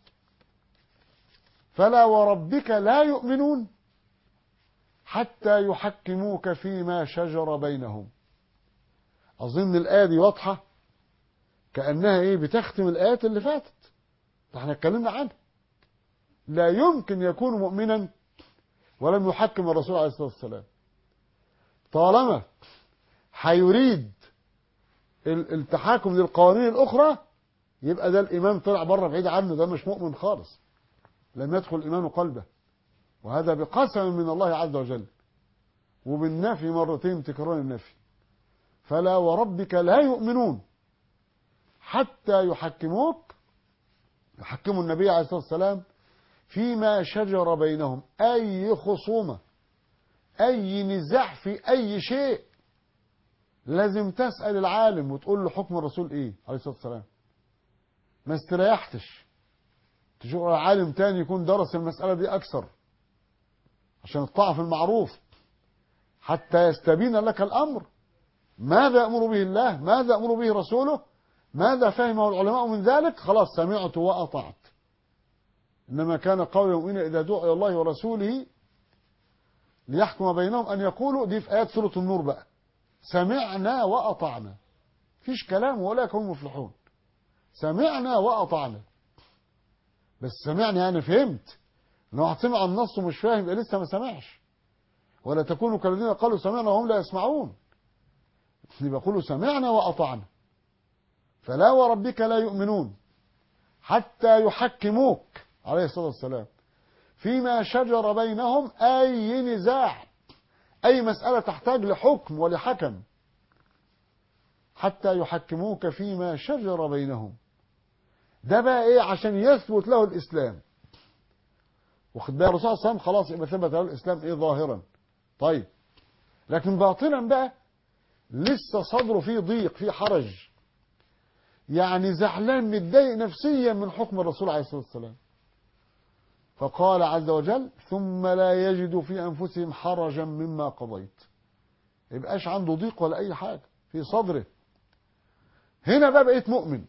فلا وربك لا يؤمنون حتى يحكموك فيما شجر بينهم أظن الآية دي واضحة كأنها إيه بتختم الآيات اللي فاتت ده احنا اتكلمنا عنها لا يمكن يكون مؤمنا ولم يحكم الرسول عليه الصلاة والسلام طالما هيريد ال- التحاكم للقوانين الأخرى يبقى ده الإيمان طلع بره بعيد عنه ده مش مؤمن خالص لم يدخل الإيمان قلبه وهذا بقسم من الله عز وجل وبالنفي مرتين تكرار النفي فلا وربك لا يؤمنون حتى يحكموك يحكموا النبي عليه الصلاة والسلام فيما شجر بينهم أي خصومة أي نزاع في أي شيء لازم تسأل العالم وتقول له حكم الرسول إيه عليه الصلاة والسلام ما استريحتش تشوف عالم تاني يكون درس المسألة دي أكثر عشان الطاعة في المعروف حتى يستبين لك الأمر ماذا أمر به الله ماذا أمر به رسوله ماذا فهمه العلماء من ذلك خلاص سمعت وأطعت إنما كان قول المؤمنين إذا دعوا إلى الله ورسوله ليحكم بينهم أن يقولوا دي في آيات سورة النور بقى سمعنا وأطعنا فيش كلام ولا هم مفلحون سمعنا وأطعنا بس سمعني يعني فهمت لو واحد سمع النص ومش فاهم يبقى لسه ما سمعش ولا تكونوا كالذين قالوا سمعنا وهم لا يسمعون يبقى قولوا سمعنا وأطعنا فلا وربك لا يؤمنون حتى يحكموك عليه الصلاة والسلام فيما شجر بينهم أي نزاع أي مسألة تحتاج لحكم ولحكم حتى يحكموك فيما شجر بينهم ده بقى ايه عشان يثبت له الاسلام واخد بالك الرسول صلى الله عليه وسلم خلاص يبقى ثبت له الاسلام ايه ظاهرا طيب لكن باطنا بقى لسه صدره فيه ضيق فيه حرج يعني زعلان متضايق نفسيا من حكم الرسول عليه الصلاه والسلام فقال عز وجل ثم لا يجد في انفسهم حرجا مما قضيت يبقاش عنده ضيق ولا اي حاجه في صدره هنا بقى بقيت مؤمن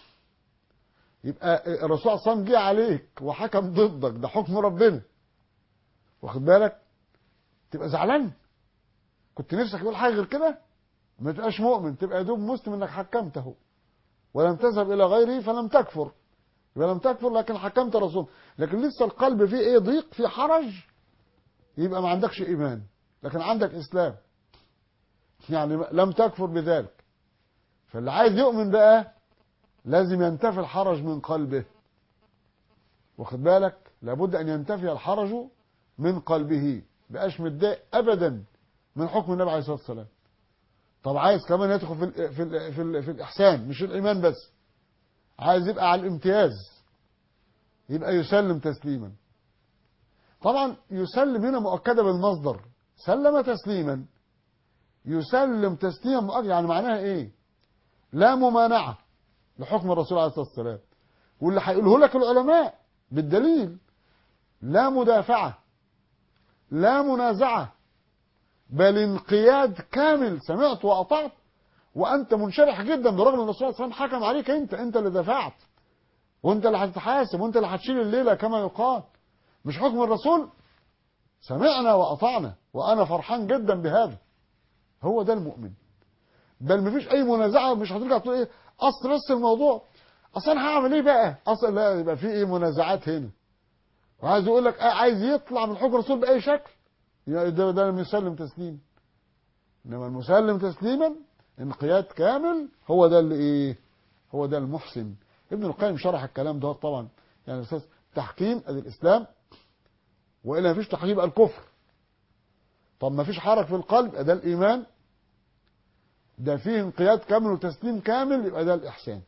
يبقى الرسول صلى الله عليه وسلم جه عليك وحكم ضدك ده حكم ربنا واخد بالك تبقى زعلان كنت نفسك تقول حاجه غير كده ما تبقاش مؤمن تبقى يا دوب مسلم انك حكمته ولم تذهب الى غيره فلم تكفر يبقى لم تكفر لكن حكمت الرسول لكن لسه القلب فيه ايه ضيق فيه حرج يبقى ما عندكش ايمان لكن عندك اسلام يعني لم تكفر بذلك فاللي عايز يؤمن بقى لازم ينتفي الحرج من قلبه واخد بالك لابد ان ينتفي الحرج من قلبه بقاش متضايق ابدا من حكم النبي عليه الصلاه والسلام طب عايز كمان يدخل في ال في ال في, ال في الاحسان مش الايمان بس عايز يبقى على الامتياز يبقى يسلم تسليما طبعا يسلم هنا مؤكده بالمصدر سلم تسليما يسلم تسليما مؤكد يعني معناها ايه لا ممانعه لحكم الرسول عليه الصلاه والسلام واللي هيقوله لك العلماء بالدليل لا مدافعه لا منازعه بل انقياد كامل سمعت واطعت وانت منشرح جدا برغم ان الرسول صلى الله عليه وسلم حكم عليك انت انت اللي دفعت وانت اللي هتتحاسب وانت اللي هتشيل الليله كما يقال مش حكم الرسول سمعنا واطعنا وانا فرحان جدا بهذا هو ده المؤمن بل مفيش اي منازعه مش هترجع تقول ايه اصل بس الموضوع اصل انا هعمل ايه بقى اصل لا يبقى في ايه منازعات هنا وعايز يقول لك آه عايز يطلع من حكم الرسول باي شكل ده ده المسلم تسليم انما المسلم تسليما انقياد كامل هو ده اللي ايه هو ده المحسن ابن القيم شرح الكلام ده طبعا يعني اساس تحكيم ادي الاسلام والا ما فيش تحكيم يبقى الكفر طب ما فيش حرج في القلب ده الايمان ده فيه انقياد كامل وتسليم كامل يبقى ده الإحسان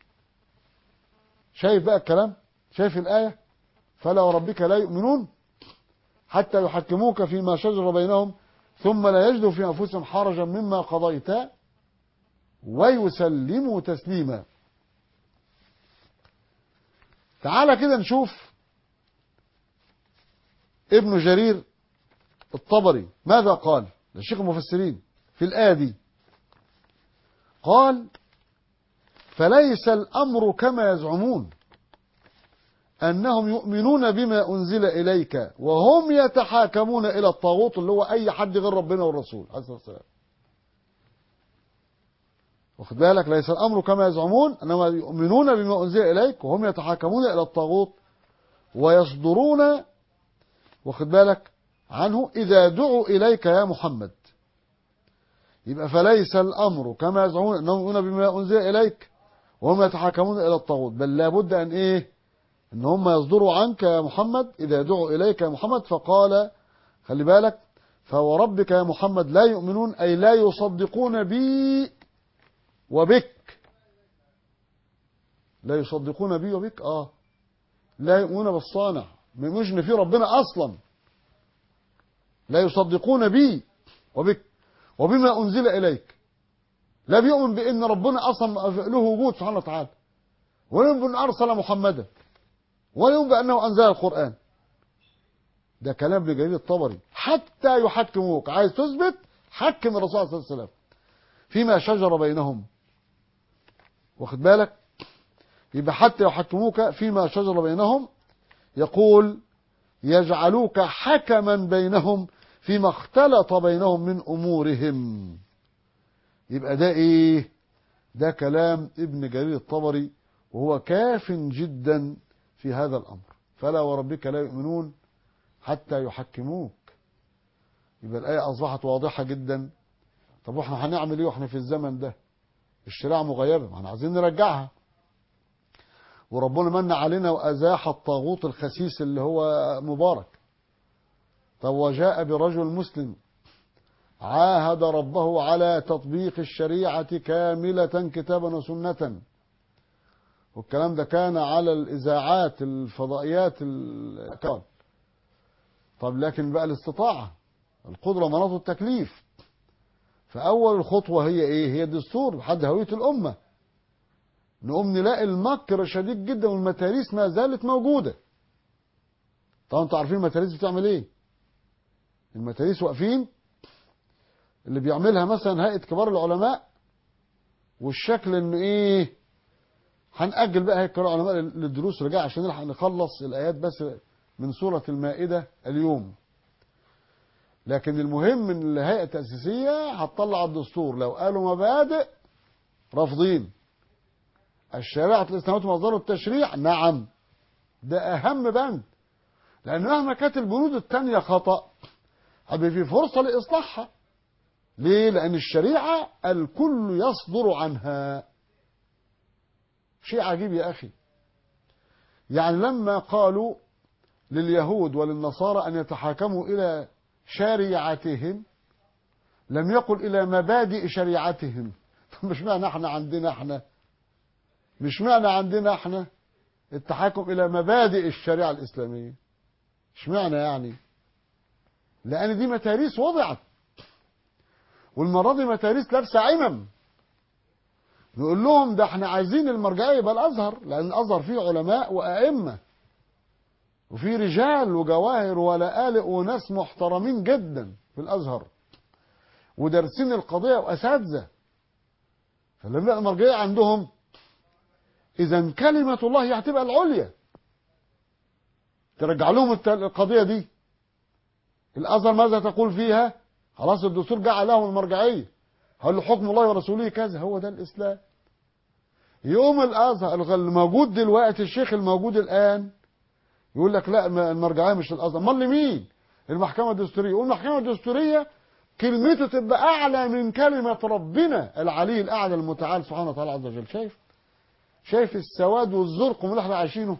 شايف بقى الكلام شايف الآية فلا وربك لا يؤمنون حتى يحكموك فيما شجر بينهم ثم لا يجدوا في أنفسهم حرجا مما قضيت ويسلموا تسليما تعالى كده نشوف ابن جرير الطبري ماذا قال للشيخ المفسرين في الآية دي قال فليس الأمر كما يزعمون أنهم يؤمنون بما أنزل إليك وهم يتحاكمون إلى الطاغوت اللي هو أي حد غير ربنا والرسول عليه الصلاة والسلام واخد بالك ليس الأمر كما يزعمون أنهم يؤمنون بما أنزل إليك وهم يتحاكمون إلى الطاغوت ويصدرون واخد بالك عنه إذا دعوا إليك يا محمد يبقى فليس الأمر كما يزعمون أنهم يؤمنون بما أنزل إليك وهم يتحاكمون إلى الطاغوت بل لابد أن إيه ان هم يصدروا عنك يا محمد اذا دعوا اليك يا محمد فقال خلي بالك فوربك يا محمد لا يؤمنون اي لا يصدقون بي وبك لا يصدقون بي وبك اه لا يؤمنون بالصانع ما يؤمنوش ان في ربنا اصلا لا يصدقون بي وبك وبما انزل اليك لا بيؤمن بان ربنا اصلا له وجود سبحانه وتعالى ولا يؤمن بان ارسل محمدا ولا يؤمن بانه انزل القران ده كلام ابن جرير الطبري حتى يحكموك عايز تثبت حكم الرسول صلى الله عليه وسلم فيما شجر بينهم واخد بالك يبقى حتى يحكموك فيما شجر بينهم يقول يجعلوك حكما بينهم فيما اختلط بينهم من امورهم يبقى ده ايه ده كلام ابن جرير الطبري وهو كاف جدا في هذا الامر فلا وربك لا يؤمنون حتى يحكموك يبقى الايه اصبحت واضحه جدا طب واحنا هنعمل ايه واحنا في الزمن ده الشريعه مغيبه ما احنا عايزين نرجعها وربنا من علينا وازاح الطاغوت الخسيس اللي هو مبارك طب وجاء برجل مسلم عاهد ربه على تطبيق الشريعة كاملة كتابا وسنة والكلام ده كان على الإذاعات الفضائيات الكون طب لكن بقى الاستطاعة القدرة مناط التكليف فأول الخطوة هي إيه هي الدستور حد هوية الأمة نقوم نلاقي المكر شديد جدا والمتاريس ما زالت موجودة طبعا انتوا عارفين المتاريس بتعمل ايه المتاريس واقفين اللي بيعملها مثلا هيئة كبار العلماء والشكل انه ايه هنأجل بقى هيئة كبار العلماء للدروس رجاء عشان نلحق نخلص الآيات بس من سورة المائدة اليوم لكن المهم ان الهيئة التأسيسية هتطلع الدستور لو قالوا مبادئ رافضين الشريعة الإسلامية مصدر التشريع نعم ده أهم بند لأن مهما كانت البنود التانية خطأ هيبقى في فرصة لإصلاحها ليه؟ لأن الشريعة الكل يصدر عنها شيء عجيب يا أخي يعني لما قالوا لليهود وللنصارى أن يتحاكموا إلى شريعتهم لم يقل إلى مبادئ شريعتهم مش معنى احنا عندنا احنا مش معنى عندنا احنا التحاكم الى مبادئ الشريعه الاسلاميه مش معنى يعني لان دي متاريس وضعت والمره دي متاريس لابسه عمم نقول لهم ده احنا عايزين المرجعيه يبقى الازهر لان الازهر فيه علماء وائمه وفي رجال وجواهر ولآلئ وناس محترمين جدا في الازهر ودارسين القضيه واساتذه فلما يبقى المرجعيه عندهم اذا كلمة الله هي هتبقى العليا ترجع لهم القضية دي الازهر ماذا تقول فيها خلاص الدستور جعل لهم المرجعية هل حكم الله ورسوله كذا هو ده الاسلام يوم الازهر الموجود دلوقتي الشيخ الموجود الان يقول لك لا المرجعية مش الازهر امال لمين المحكمة الدستورية يقول المحكمة الدستورية كلمته تبقى اعلى من كلمة ربنا العلي الاعلى المتعال سبحانه وتعالى عز وجل شايف شايف السواد والزرق اللي احنا عايشينه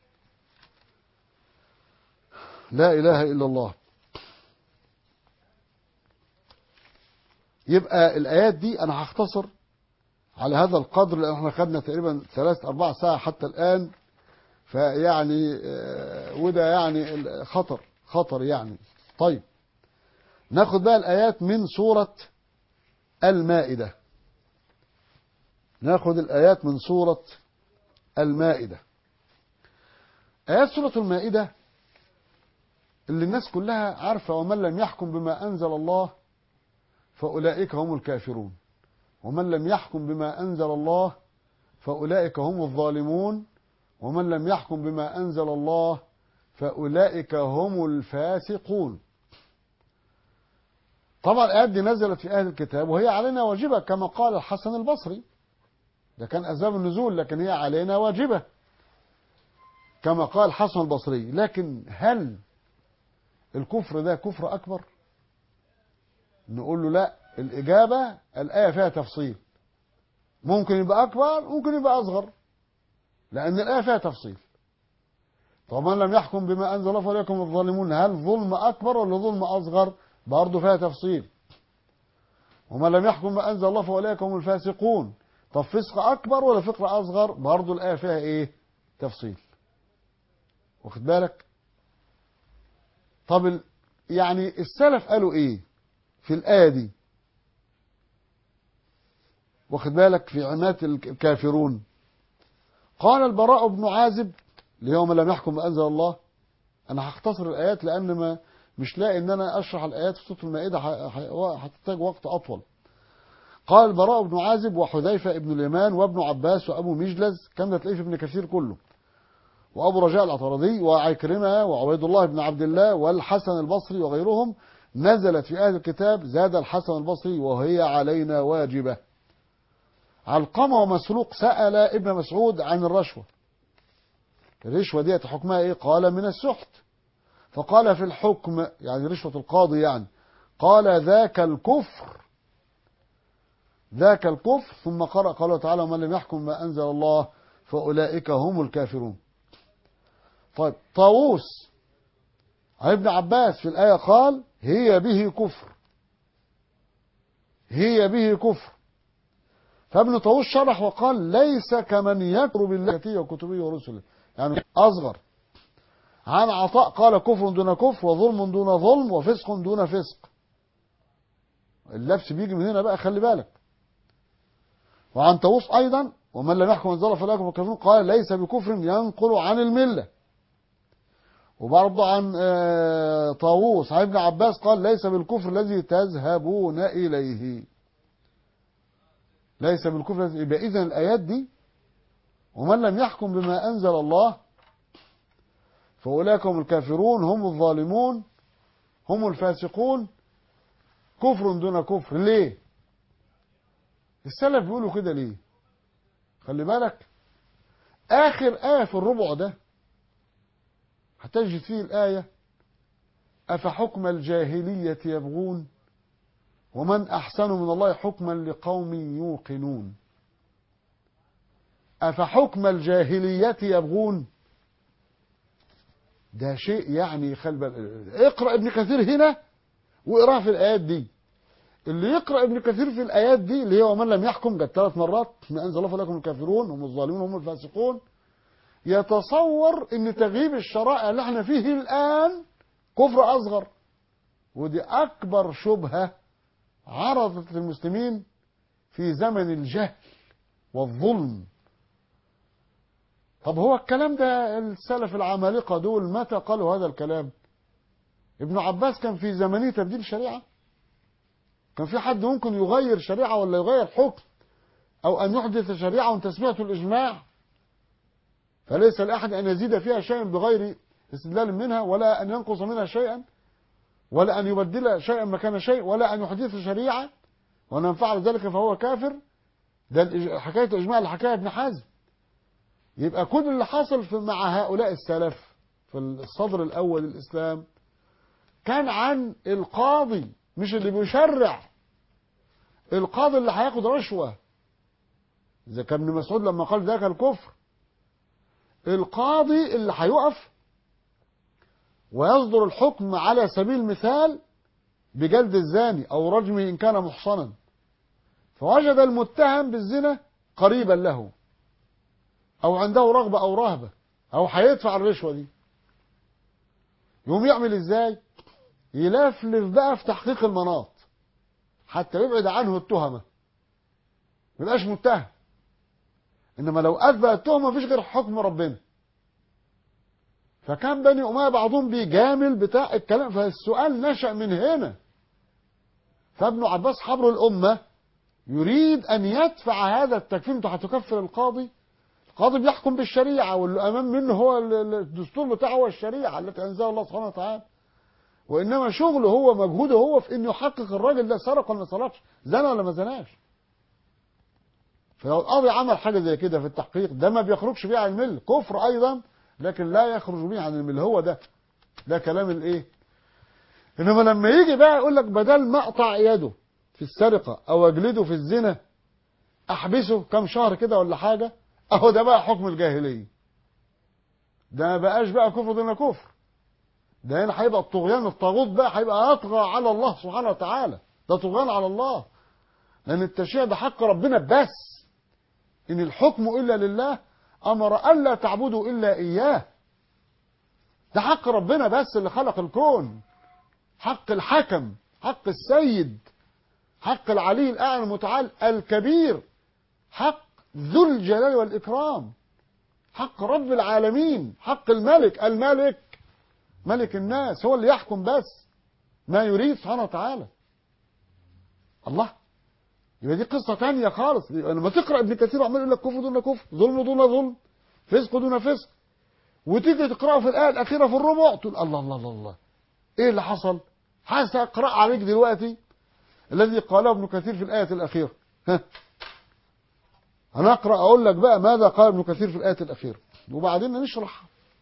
لا اله الا الله يبقى الايات دي انا هختصر على هذا القدر لان احنا خدنا تقريبا ثلاث اربع ساعة حتى الان فيعني وده يعني خطر خطر يعني طيب ناخد بقى الايات من سورة المائدة ناخد الآيات من سورة المائدة آيات سورة المائدة اللي الناس كلها عارفة ومن لم يحكم بما أنزل الله فأولئك هم الكافرون ومن لم يحكم بما أنزل الله فأولئك هم الظالمون ومن لم يحكم بما أنزل الله فأولئك هم الفاسقون طبعا الآيات دي نزلت في أهل الكتاب وهي علينا واجبة كما قال الحسن البصري ده كان أسباب النزول لكن هي علينا واجبة كما قال حسن البصري لكن هل الكفر ده كفر أكبر نقول له لا الإجابة الآية فيها تفصيل ممكن يبقى أكبر ممكن يبقى أصغر لأن الآية فيها تفصيل طب من لم يحكم بما أنزل الله فليكن الظالمون هل ظلم أكبر ولا ظلم أصغر برضه فيها تفصيل ومن لم يحكم بما أنزل الله فأولئك هم الفاسقون طب فسق أكبر ولا فقر أصغر برضه الآية فيها إيه تفصيل واخد بالك طب ال... يعني السلف قالوا ايه في الآية دي واخد بالك في عمات الكافرون قال البراء بن عازب ليوم لم يحكم بأنزل الله انا هختصر الايات لان ما مش لاقي ان انا اشرح الايات في سوره المائده هتحتاج وقت اطول قال البراء بن عازب وحذيفه بن اليمان وابن عباس وابو مجلز كان ده تلاقيه في ابن كثير كله وابو رجاء العطاردي وعكرمه وعبيد الله بن عبد الله والحسن البصري وغيرهم نزلت في اهل الكتاب زاد الحسن البصري وهي علينا واجبه علقمه ومسروق سال ابن مسعود عن الرشوه الرشوة ديت حكمها ايه قال من السحت فقال في الحكم يعني رشوة القاضي يعني قال ذاك الكفر ذاك الكفر ثم قرأ قال تعالى ومن لم يحكم ما أنزل الله فأولئك هم الكافرون طيب طاووس عن ابن عباس في الآية قال هي به كفر هي به كفر فابن طاووس شرح وقال ليس كمن يكفر بالله وكتبه ورسله يعني أصغر عن عطاء قال كفر دون كفر وظلم دون ظلم وفسق دون فسق اللبس بيجي من هنا بقى خلي بالك وعن طاووس أيضا ومن لم يحكم انزل فلا يكفر الكافرون قال ليس بكفر ينقل عن الملة وبرضه عن طاووس عن ابن عباس قال ليس بالكفر الذي تذهبون إليه ليس بالكفر الذي يبقى إذن الآيات دي ومن لم يحكم بما أنزل الله فأولئك هم الكافرون هم الظالمون هم الفاسقون كفر دون كفر ليه السلف بيقولوا كده ليه خلي بالك آخر آية في الربع ده هتجد فيه الآية أفحكم الجاهلية يبغون ومن أحسن من الله حكما لقوم يوقنون أفحكم الجاهلية يبغون ده شيء يعني خلي بالك اقرأ ابن كثير هنا واقرأ في الآيات دي اللي يقرأ ابن كثير في الآيات دي اللي هي ومن لم يحكم جت ثلاث مرات ما أنزل الله فلكم الكافرون هم الظالمون هم الفاسقون يتصور ان تغييب الشرائع اللي احنا فيه الآن كفر أصغر ودي أكبر شبهة عرضت المسلمين في زمن الجهل والظلم طب هو الكلام ده السلف العمالقة دول متى قالوا هذا الكلام ابن عباس كان في زمنه تبديل شريعة كان في حد ممكن يغير شريعة ولا يغير حكم أو أن يحدث شريعة وانت سمعت الإجماع فليس لأحد أن يزيد فيها شيئا بغير استدلال منها ولا أن ينقص منها شيئا ولا أن يبدل شيئا مكان شيء ولا أن يحدث شريعة ومن فعل ذلك فهو كافر ده حكاية الإجماع اللي حكاها ابن حزم يبقى كل اللي حصل في مع هؤلاء السلف في الصدر الأول الإسلام كان عن القاضي مش اللي بيشرع القاضي اللي هياخد رشوة إذا كان ابن مسعود لما قال ذاك الكفر القاضي اللي هيقف ويصدر الحكم على سبيل المثال بجلد الزاني أو رجمه إن كان محصنا فوجد المتهم بالزنا قريبا له أو عنده رغبة أو رهبة أو هيدفع الرشوة دي يقوم يعمل إزاي يلفلف بقى في تحقيق المناط حتى يبعد عنه التهمة ما يبقاش متهم إنما لو أثبت التهمة مفيش غير حكم ربنا فكان بني أمية بعضهم بيجامل بتاع الكلام فالسؤال نشأ من هنا فابن عباس حبر الأمة يريد أن يدفع هذا التكفير أنت هتكفر القاضي القاضي بيحكم بالشريعة واللي أمام منه هو الدستور بتاعه هو الشريعة التي أنزلها الله سبحانه وتعالى وإنما شغله هو مجهوده هو في إنه يحقق الراجل ده سرق ولا ما سرقش زنى ولا ما زناش فلو القاضي عمل حاجة زي كده في التحقيق ده ما بيخرجش بيه عن المل كفر أيضا لكن لا يخرج به عن المل هو ده ده كلام الايه انما لما يجي بقى يقول لك بدل ما اقطع يده في السرقه او اجلده في الزنا احبسه كم شهر كده ولا حاجه اهو ده بقى حكم الجاهليه ده ما بقاش بقى كفر دون كفر ده هنا هيبقى الطغيان الطاغوت بقى هيبقى يطغى على الله سبحانه وتعالى ده طغيان على الله لان التشريع ده حق ربنا بس ان الحكم الا لله أمر ألا تعبدوا إلا إياه ده حق ربنا بس اللي خلق الكون حق الحكم حق السيد حق العلي الأعلى المتعال الكبير حق ذو الجلال والإكرام حق رب العالمين حق الملك الملك ملك الناس هو اللي يحكم بس ما يريد سبحانه وتعالى الله يبقى دي قصة تانية خالص لما تقرأ ابن كثير عمال يقول لك كفر دون كفر ظلم دون ظلم فسق دون فسق وتيجي تقرأه في الآية الأخيرة في الربع تقول الله الله الله الله إيه اللي حصل؟ حاسس أقرأ عليك دلوقتي الذي قاله ابن كثير في الآية الأخيرة ها أنا أقرأ أقول لك بقى ماذا قال ابن كثير في الآية الأخيرة وبعدين نشرح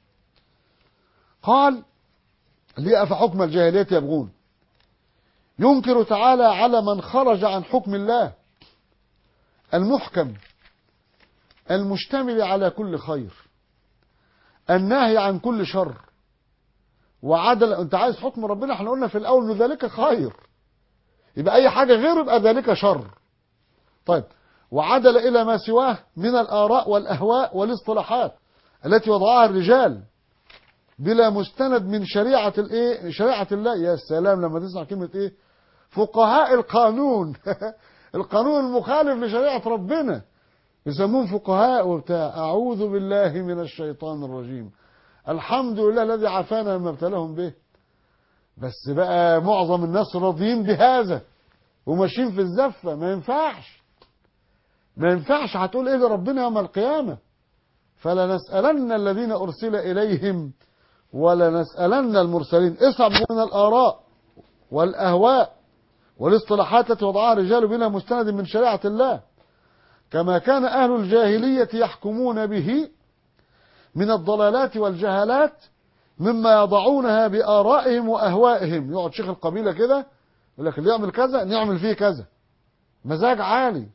قال لي أفحكم الجاهلية يبغون ينكر تعالى على من خرج عن حكم الله المحكم المشتمل على كل خير الناهي عن كل شر وعدل انت عايز حكم ربنا احنا قلنا في الاول ان ذلك خير يبقى اي حاجه غيره يبقى ذلك شر طيب وعدل الى ما سواه من الاراء والاهواء والاصطلاحات التي وضعها الرجال بلا مستند من شريعه الايه شريعه الله يا سلام لما تسمع كلمه ايه فقهاء القانون القانون المخالف لشريعه ربنا يسمون فقهاء وبتاع اعوذ بالله من الشيطان الرجيم الحمد لله الذي عافانا مما ابتلاهم به بس بقى معظم الناس راضيين بهذا وماشيين في الزفه ما ينفعش ما ينفعش هتقول ايه لربنا يوم القيامه فلنسالن الذين ارسل اليهم ولنسالن المرسلين اصعب من الاراء والاهواء والاصطلاحات التي وضعها الرجال بلا مستند من شريعه الله كما كان اهل الجاهليه يحكمون به من الضلالات والجهالات مما يضعونها بآرائهم وأهوائهم يقعد شيخ القبيلة كده يقول لك اللي يعمل كذا نعمل فيه كذا مزاج عالي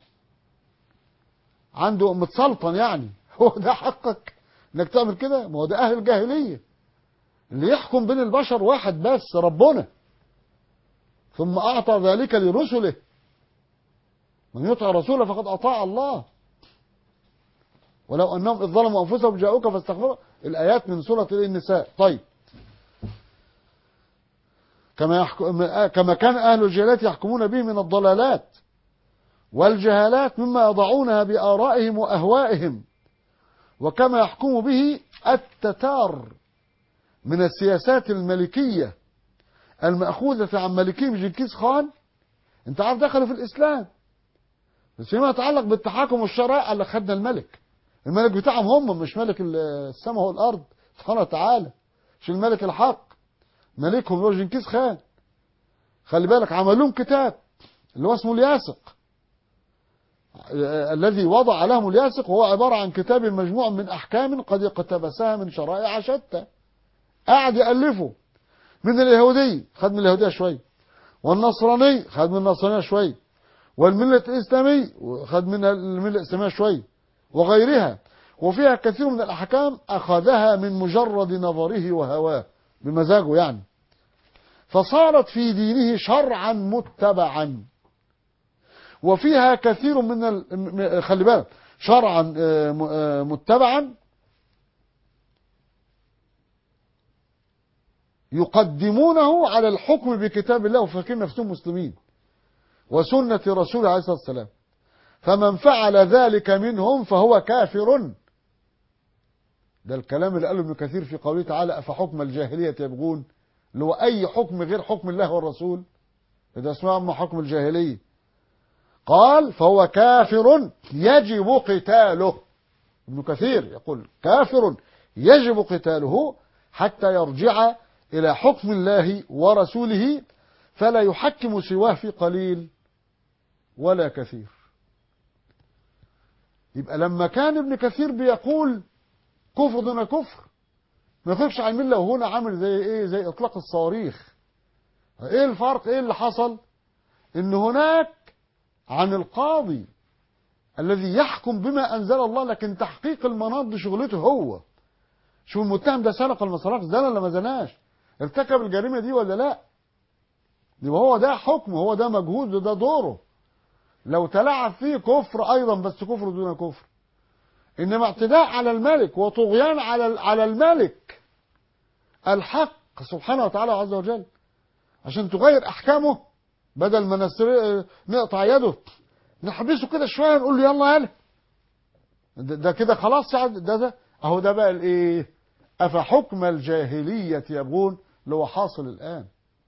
عنده متسلطن يعني هو ده حقك انك تعمل كده ما هو ده اهل الجاهليه اللي يحكم بين البشر واحد بس ربنا ثم اعطى ذلك لرسله من يطع رسوله فقد اطاع الله ولو انهم اذ ظلموا انفسهم جاءوك فاستغفروا الايات من سوره النساء طيب كما يحكم كما كان اهل الجهالات يحكمون به من الضلالات والجهالات مما يضعونها بآرائهم وأهوائهم وكما يحكم به التتار من السياسات الملكية المأخوذة عن ملكهم جنكيز خان انت عارف دخلوا في الإسلام بس فيما يتعلق بالتحاكم والشرع قال لك خدنا الملك الملك بتاعهم هم مش ملك السماء والأرض سبحانه وتعالى مش الملك الحق ملكهم هو جنكيز خان خلي بالك عمل لهم كتاب اللي هو اسمه الياسق الذي وضع لهم الياسق وهو عبارة عن كتاب مجموع من أحكام قد اقتبسها من شرائع شتى قاعد يألفه من اليهودي خد من اليهودية شوية والنصراني خد من النصرانية شوية والملة الإسلامي خد من الملة الإسلامية شوية وغيرها وفيها كثير من الأحكام أخذها من مجرد نظره وهواه بمزاجه يعني فصارت في دينه شرعا متبعا وفيها كثير من ال... خلي بالك شرعا متبعا يقدمونه على الحكم بكتاب الله وفاكرين نفسهم مسلمين وسنة رسوله عليه الصلاة والسلام فمن فعل ذلك منهم فهو كافر ده الكلام اللي قاله ابن كثير في قوله تعالى أفحكم الجاهلية يبغون اللي هو أي حكم غير حكم الله والرسول ده اسمه حكم الجاهليه قال فهو كافر يجب قتاله ابن كثير يقول كافر يجب قتاله حتى يرجع إلى حكم الله ورسوله فلا يحكم سواه في قليل ولا كثير يبقى لما كان ابن كثير بيقول كفر دون كفر ما يخرجش عن المله وهنا عامل زي ايه زي اطلاق الصواريخ ايه الفرق ايه اللي حصل ان هناك عن القاضي الذي يحكم بما انزل الله لكن تحقيق المناط دي شغلته هو شوف المتهم ده سرق ولا ما سرقش زنى ولا ما زناش ارتكب الجريمه دي ولا لا يبقى هو ده حكمه هو ده مجهوده ده دوره لو تلعب فيه كفر ايضا بس كفر دون كفر انما اعتداء على الملك وطغيان على على الملك الحق سبحانه وتعالى عز وجل عشان تغير احكامه بدل ما نسر... نقطع يده نحبسه كده شويه نقول له يلا يلا ده, ده كده خلاص يعني ده ده اهو ده بقى الايه افحكم الجاهليه يبغون اللي هو حاصل الان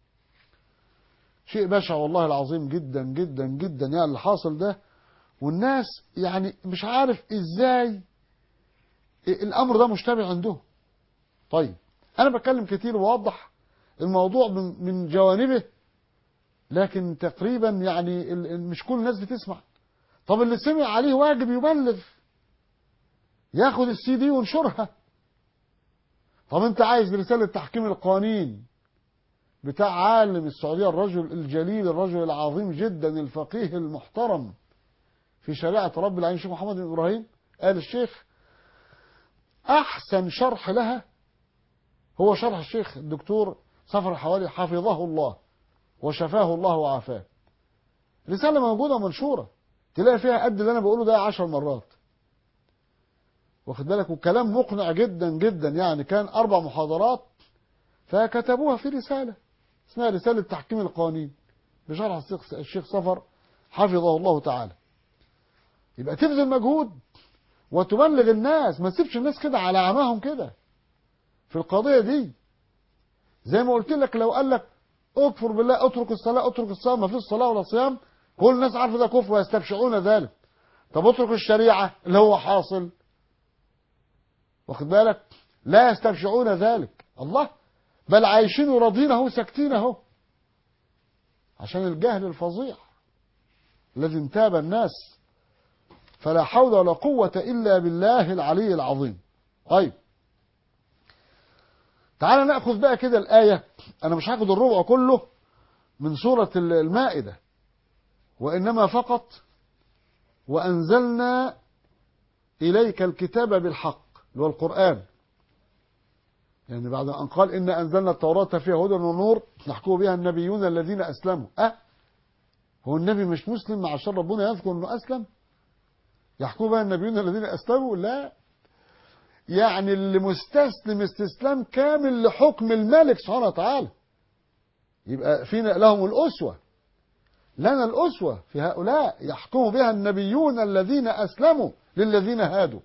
شيء بشع والله العظيم جدا جدا جدا يعني اللي حاصل ده والناس يعني مش عارف ازاي الامر ده مشتبه عندهم طيب انا بتكلم كتير ووضح الموضوع من من جوانبه لكن تقريبا يعني ال- ال- مش كل الناس بتسمع طب اللي سمع عليه واجب يبلغ ياخد السي دي وينشرها طب انت عايز رسالة تحكيم القوانين بتاع عالم السعودية الرجل الجليل الرجل العظيم جدا الفقيه المحترم في شريعة رب العالمين الشيخ محمد بن إبراهيم قال الشيخ أحسن شرح لها هو شرح الشيخ الدكتور صفر الحوالي حفظه الله وشفاه الله وعافاه رسالة موجودة ومنشورة تلاقي فيها قد اللي أنا بقوله ده عشر مرات واخد بالك وكلام مقنع جدا جدا يعني كان أربع محاضرات فكتبوها في رسالة اسمها رسالة تحكيم القوانين بشرح الشيخ الشيخ صفر حفظه الله تعالى يبقى تبذل مجهود وتبلغ الناس ما تسيبش الناس كده على عماهم كده في القضية دي زي ما قلت لك لو قال لك اكفر بالله اترك الصلاة اترك الصيام ما فيش صلاة ولا صيام كل الناس عارفة ده كفر ويستبشعون ذلك طب اترك الشريعة اللي هو حاصل واخد بالك لا يستبشعون ذلك الله بل عايشين وراضين اهو ساكتين اهو عشان الجهل الفظيع الذي انتاب الناس فلا حول ولا قوة إلا بالله العلي العظيم طيب تعال نأخذ بقى كده الآية أنا مش هاخد الربع كله من سورة المائدة وإنما فقط وأنزلنا إليك الكتاب بالحق اللي هو القرآن يعني بعد أن قال إن أنزلنا التوراة فيها هدى ونور نحكم بها النبيون الذين أسلموا أه هو النبي مش مسلم عشان ربنا يذكر أنه أسلم يحكم بها النبيون الذين أسلموا لا يعني اللي مستسلم استسلام كامل لحكم الملك سبحانه وتعالى يبقى فينا لهم الأسوة لنا الأسوة في هؤلاء يحكم بها النبيون الذين أسلموا للذين هادوا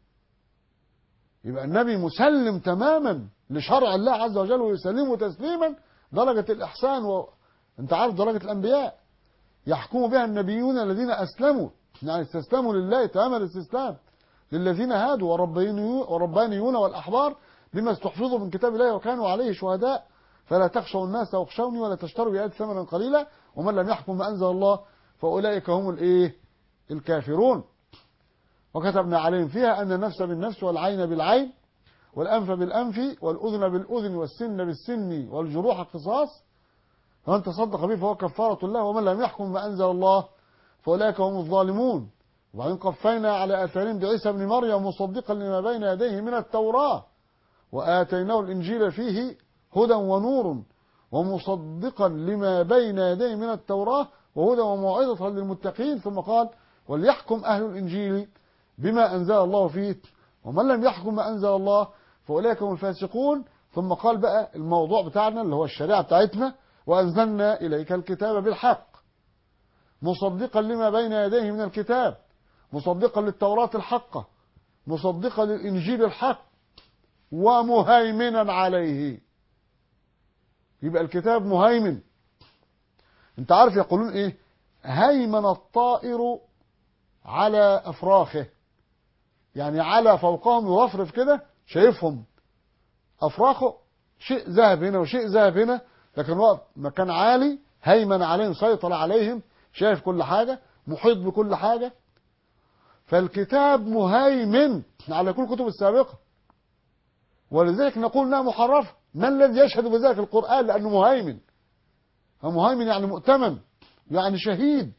يبقى النبي مسلم تماما لشرع الله عز وجل ويسلمه تسليما درجة الإحسان وانت عارف درجة الأنبياء يحكم بها النبيون الذين أسلموا يعني استسلموا لله تمام الاستسلام للذين هادوا وربانيون والأحبار بما استحفظوا من كتاب الله وكانوا عليه شهداء فلا تخشوا الناس واخشوني ولا تشتروا بآيات ثمنا قليلا ومن لم يحكم ما أنزل الله فأولئك هم الإيه الكافرون وكتبنا عليهم فيها أن النفس بالنفس والعين بالعين والأنف بالأنف والأذن بالأذن والسن بالسن والجروح قصاص فمن تصدق به فهو كفارة الله ومن لم يحكم ما أنزل الله فأولئك هم الظالمون وبعدين قفينا على آثارهم بعيسى ابن مريم مصدقا لما بين يديه من التوراة وآتيناه الإنجيل فيه هدى ونور ومصدقا لما بين يديه من التوراة وهدى وموعظة للمتقين ثم قال وليحكم أهل الإنجيل بما أنزل الله فيه ومن لم يحكم ما أنزل الله فأولئك هم الفاسقون ثم قال بقى الموضوع بتاعنا اللي هو الشريعة بتاعتنا وأنزلنا إليك الكتاب بالحق مصدقا لما بين يديه من الكتاب مصدقا للتوراة الحقة مصدقا للإنجيل الحق ومهيمنا عليه يبقى الكتاب مهيمن انت عارف يقولون ايه هيمن الطائر على افراخه يعني على فوقهم يرفرف كده شايفهم افراخه شيء ذهب هنا وشيء ذهب هنا لكن وقت مكان عالي هيمن عليهم سيطر عليهم شايف كل حاجة محيط بكل حاجة فالكتاب مهيمن على كل الكتب السابقة ولذلك نقول انها محرفة ما الذي يشهد بذلك القرآن لأنه مهيمن مهيمن يعني مؤتمن يعني شهيد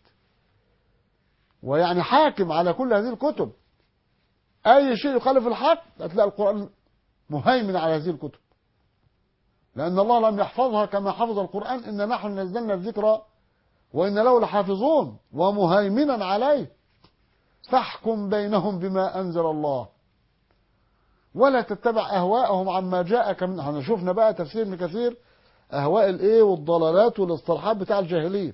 ويعني حاكم على كل هذه الكتب أي شيء يخالف الحق هتلاقي القرآن مهيمن على هذه الكتب لأن الله لم يحفظها كما حفظ القرآن إن نحن نزلنا الذكر وإن له لحافظون ومهيمنا عليه فاحكم بينهم بما أنزل الله ولا تتبع اهواءهم عما جاءك من احنا شفنا بقى تفسير ابن كثير اهواء الايه والضلالات والاصطلاحات بتاع الجاهليه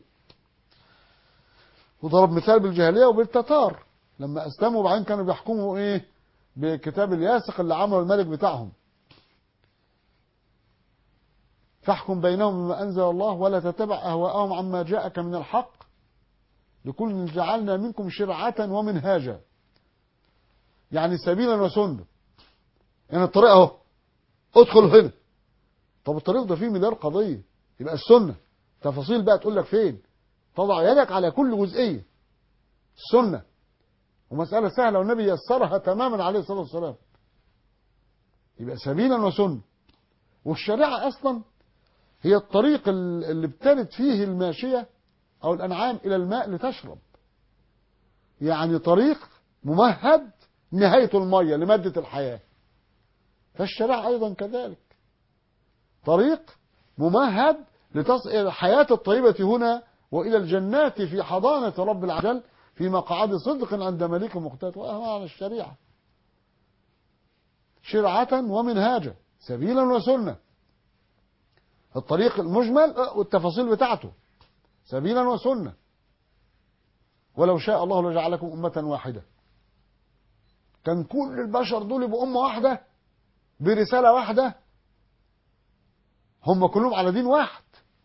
وضرب مثال بالجاهليه وبالتتار لما اسلموا وبعدين كانوا بيحكموا ايه بكتاب الياسق اللي عمله الملك بتاعهم فاحكم بينهم بما انزل الله ولا تتبع اهواءهم عما جاءك من الحق لكل جعلنا منكم شرعة ومنهاجا يعني سبيلا وسنة يعني الطريق اهو ادخل هنا طب الطريق ده فيه مليار قضية يبقى السنة تفاصيل بقى تقول لك فين تضع يدك على كل جزئية السنة ومسألة سهلة والنبي يسرها تماما عليه الصلاة والسلام يبقى سبيلا وسنة والشريعة أصلا هي الطريق اللي ابتدت فيه الماشية أو الأنعام إلى الماء لتشرب يعني طريق ممهد نهاية المية لمادة الحياة فالشريعة أيضا كذلك طريق ممهد لتصل إلى الحياة الطيبة هنا وإلى الجنات في حضانة رب العجل في مقعد صدق عند مليك مقتدر وهو الشريعة شرعة ومنهاجا سبيلا وسنة الطريق المجمل والتفاصيل بتاعته سبيلا وسنة ولو شاء الله لجعلكم أمة واحدة كان كل البشر دول يبقوا أمة واحدة برسالة واحدة هم كلهم على دين واحد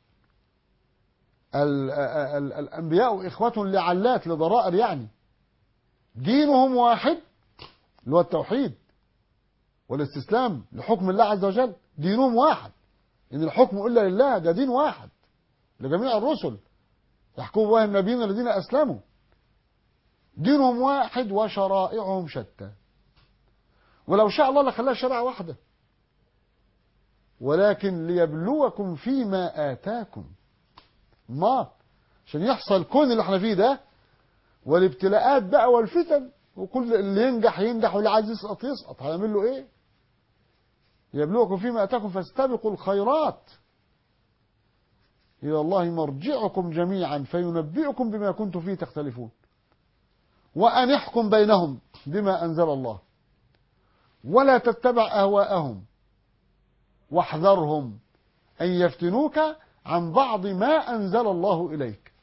ال ال الأنبياء إخوة لعلات لضرائر يعني دينهم واحد اللي هو التوحيد والاستسلام لحكم الله عز وجل دينهم واحد إن الحكم إلا لله ده دين واحد لجميع الرسل يحكم به النبيين الذين أسلموا دينهم واحد وشرائعهم شتى ولو شاء الله لخلاها شريعة واحدة ولكن ليبلوكم فيما آتاكم ما عشان يحصل الكون اللي احنا فيه ده والابتلاءات بقى والفتن وكل اللي ينجح ينجح واللي عايز يسقط يسقط هيعمل له ايه يبلوكم فيما اتاكم فاستبقوا الخيرات الى الله مرجعكم جميعا فينبئكم بما كنتم فيه تختلفون وان احكم بينهم بما انزل الله ولا تتبع اهواءهم واحذرهم ان يفتنوك عن بعض ما أنزل الله إليك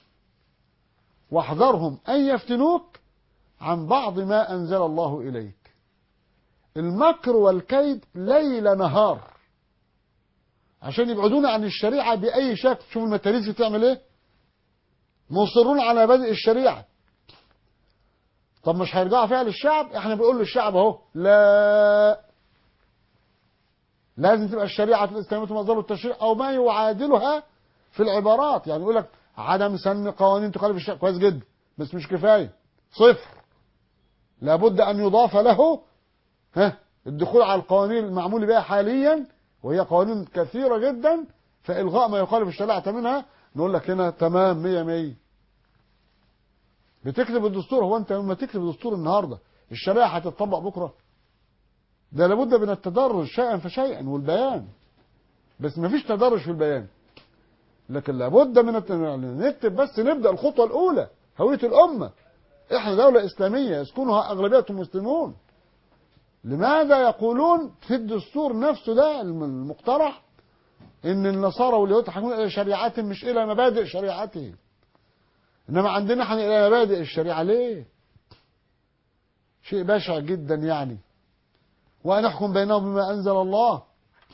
واحذرهم أن يفتنوك عن بعض ما أنزل الله إليك المكر والكيد ليل نهار عشان يبعدونا عن الشريعة بأي شكل شوف المتاريس بتعمل ايه مصرون على بدء الشريعة طب مش هيرجعوا فيها للشعب احنا بنقول للشعب اهو لا لازم تبقى الشريعة الإسلامية مصدر التشريع أو ما يعادلها في العبارات يعني يقول لك عدم سن قوانين تخالف الشريعة كويس جدا بس مش كفاية صفر لابد أن يضاف له ها الدخول على القوانين المعمول بها حاليا وهي قوانين كثيرة جدا فإلغاء ما يخالف الشريعة منها نقول لك هنا تمام مية مية بتكتب الدستور هو أنت لما تكتب الدستور النهاردة الشريعة هتطبق بكرة ده لابد من التدرج شيئا فشيئا والبيان بس ما فيش تدرج في البيان لكن لابد من الت... نكتب بس نبدا الخطوه الاولى هويه الامه احنا دوله اسلاميه يسكنها اغلبيه المسلمون لماذا يقولون في الدستور نفسه ده المقترح ان النصارى واليهود يحكمون الى شريعتهم مش الى مبادئ شريعتهم انما عندنا احنا الى مبادئ الشريعه ليه شيء بشع جدا يعني وأن أحكم بينهم بما أنزل الله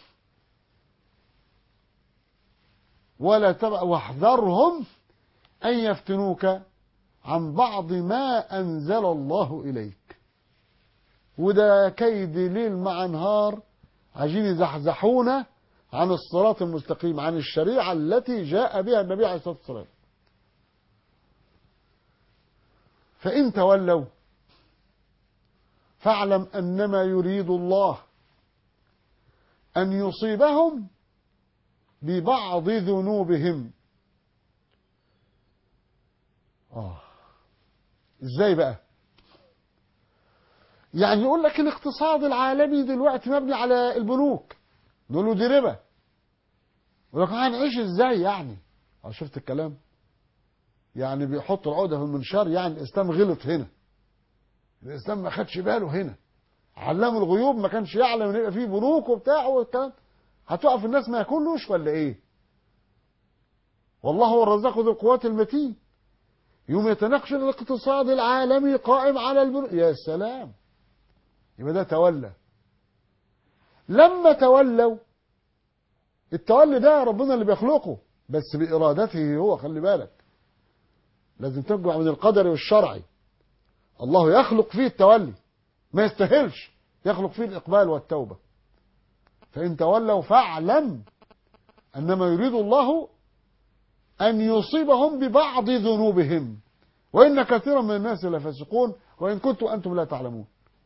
ولا تبع واحذرهم أن يفتنوك عن بعض ما أنزل الله إليك وده كيد ليل مع نهار عايزين يزحزحونا عن الصراط المستقيم عن الشريعة التي جاء بها النبي عليه الصلاة والسلام فإن تولوا فاعلم انما يريد الله ان يصيبهم ببعض ذنوبهم اه ازاي بقى يعني يقول لك الاقتصاد العالمي دلوقتي مبني على البنوك نقول له دي ربا يقول لك هنعيش ازاي يعني اه شفت الكلام يعني بيحط العقده في المنشار يعني الاسلام غلط هنا الاسلام ما خدش باله هنا علام الغيوب ما كانش يعلم ان يبقى فيه بنوك وبتاع والكلام هتقف الناس ما ياكلوش ولا ايه والله هو الرزاق ذو القوات المتين يوم يتناقش الاقتصاد العالمي قائم على البنوك يا سلام يبقى ده تولى لما تولوا التولي ده ربنا اللي بيخلقه بس بإرادته هو خلي بالك لازم ترجع من القدر والشرعي الله يخلق فيه التولي ما يستاهلش يخلق فيه الإقبال والتوبة فإن تولوا فاعلم أنما يريد الله أن يصيبهم ببعض ذنوبهم وإن كثيرا من الناس لفاسقون وإن كنتم أنتم لا تعلمون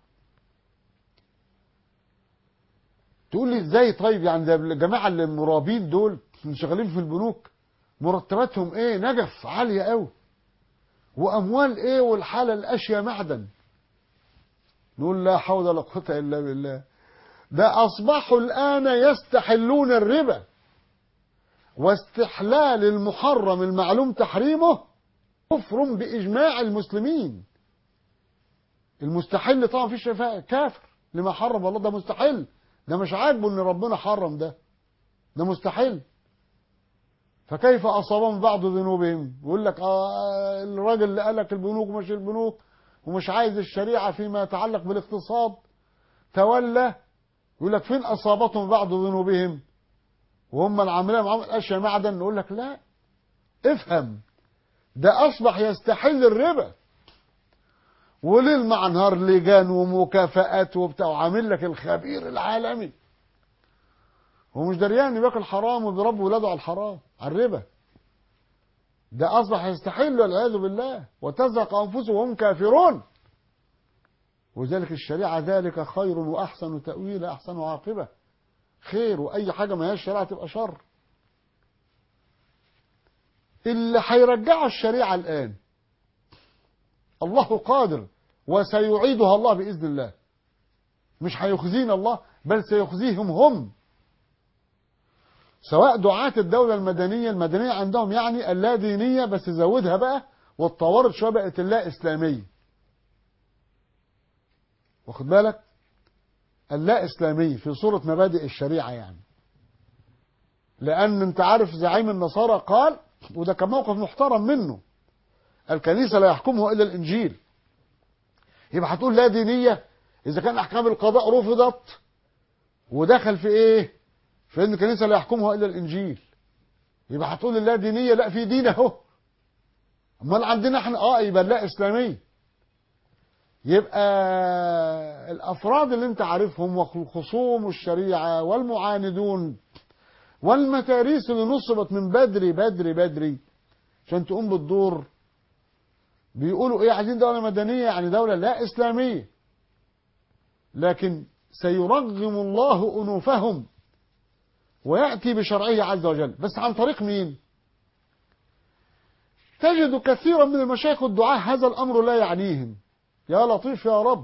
تقول لي ازاي طيب يعني ده الجماعه اللي المرابين دول اللي شغالين في البنوك مرتباتهم ايه نجف عاليه قوي واموال ايه والحاله الاشياء معدن نقول لا حول ولا قوه الا بالله ده اصبحوا الان يستحلون الربا واستحلال المحرم المعلوم تحريمه كفر باجماع المسلمين المستحل طبعا في شفاء كافر لما حرم الله ده مستحيل ده مش عاجبه ان ربنا حرم ده ده مستحيل فكيف اصابهم بعض ذنوبهم يقول لك آه الراجل اللي قال لك البنوك مش البنوك ومش عايز الشريعه فيما يتعلق بالاقتصاد تولى يقول لك فين اصابتهم بعض ذنوبهم وهم العاملين معاهم الاشياء معدن نقول لك لا افهم ده اصبح يستحل الربا وليل مع نهار لجان ومكافآت وبتاع وعامل لك الخبير العالمي هو مش دريان بياكل حرام وبيربي ولاده على الحرام على الربا ده اصبح يستحل والعياذ بالله وتزهق انفسهم وهم كافرون وذلك الشريعه ذلك خير واحسن تاويلا احسن عاقبه خير واي حاجه ما هي الشريعه تبقى شر اللي هيرجعوا الشريعه الان الله قادر وسيعيدها الله بإذن الله مش هيخزينا الله بل سيخزيهم هم سواء دعاة الدولة المدنية المدنية عندهم يعني اللا دينية بس زودها بقى واتطورت شوية بقت اللا إسلامية واخد بالك اللا إسلامية في صورة مبادئ الشريعة يعني لأن أنت عارف زعيم النصارى قال وده كان موقف محترم منه الكنيسة لا يحكمه إلا الإنجيل يبقى هتقول لا دينية إذا كان أحكام القضاء رفضت ودخل في إيه في إن الكنيسة لا يحكمها إلا الإنجيل يبقى هتقول لا دينية لا في دين أهو أمال عندنا إحنا أه يبقى لا إسلامية يبقى الأفراد اللي أنت عارفهم والخصوم الشريعة والمعاندون والمتاريس اللي نصبت من بدري بدري بدري عشان تقوم بالدور بيقولوا ايه عايزين دولة مدنية يعني دولة لا اسلامية لكن سيرغم الله انوفهم ويأتي بشرعية عز وجل بس عن طريق مين تجد كثيرا من المشايخ الدعاة هذا الامر لا يعنيهم يا لطيف يا رب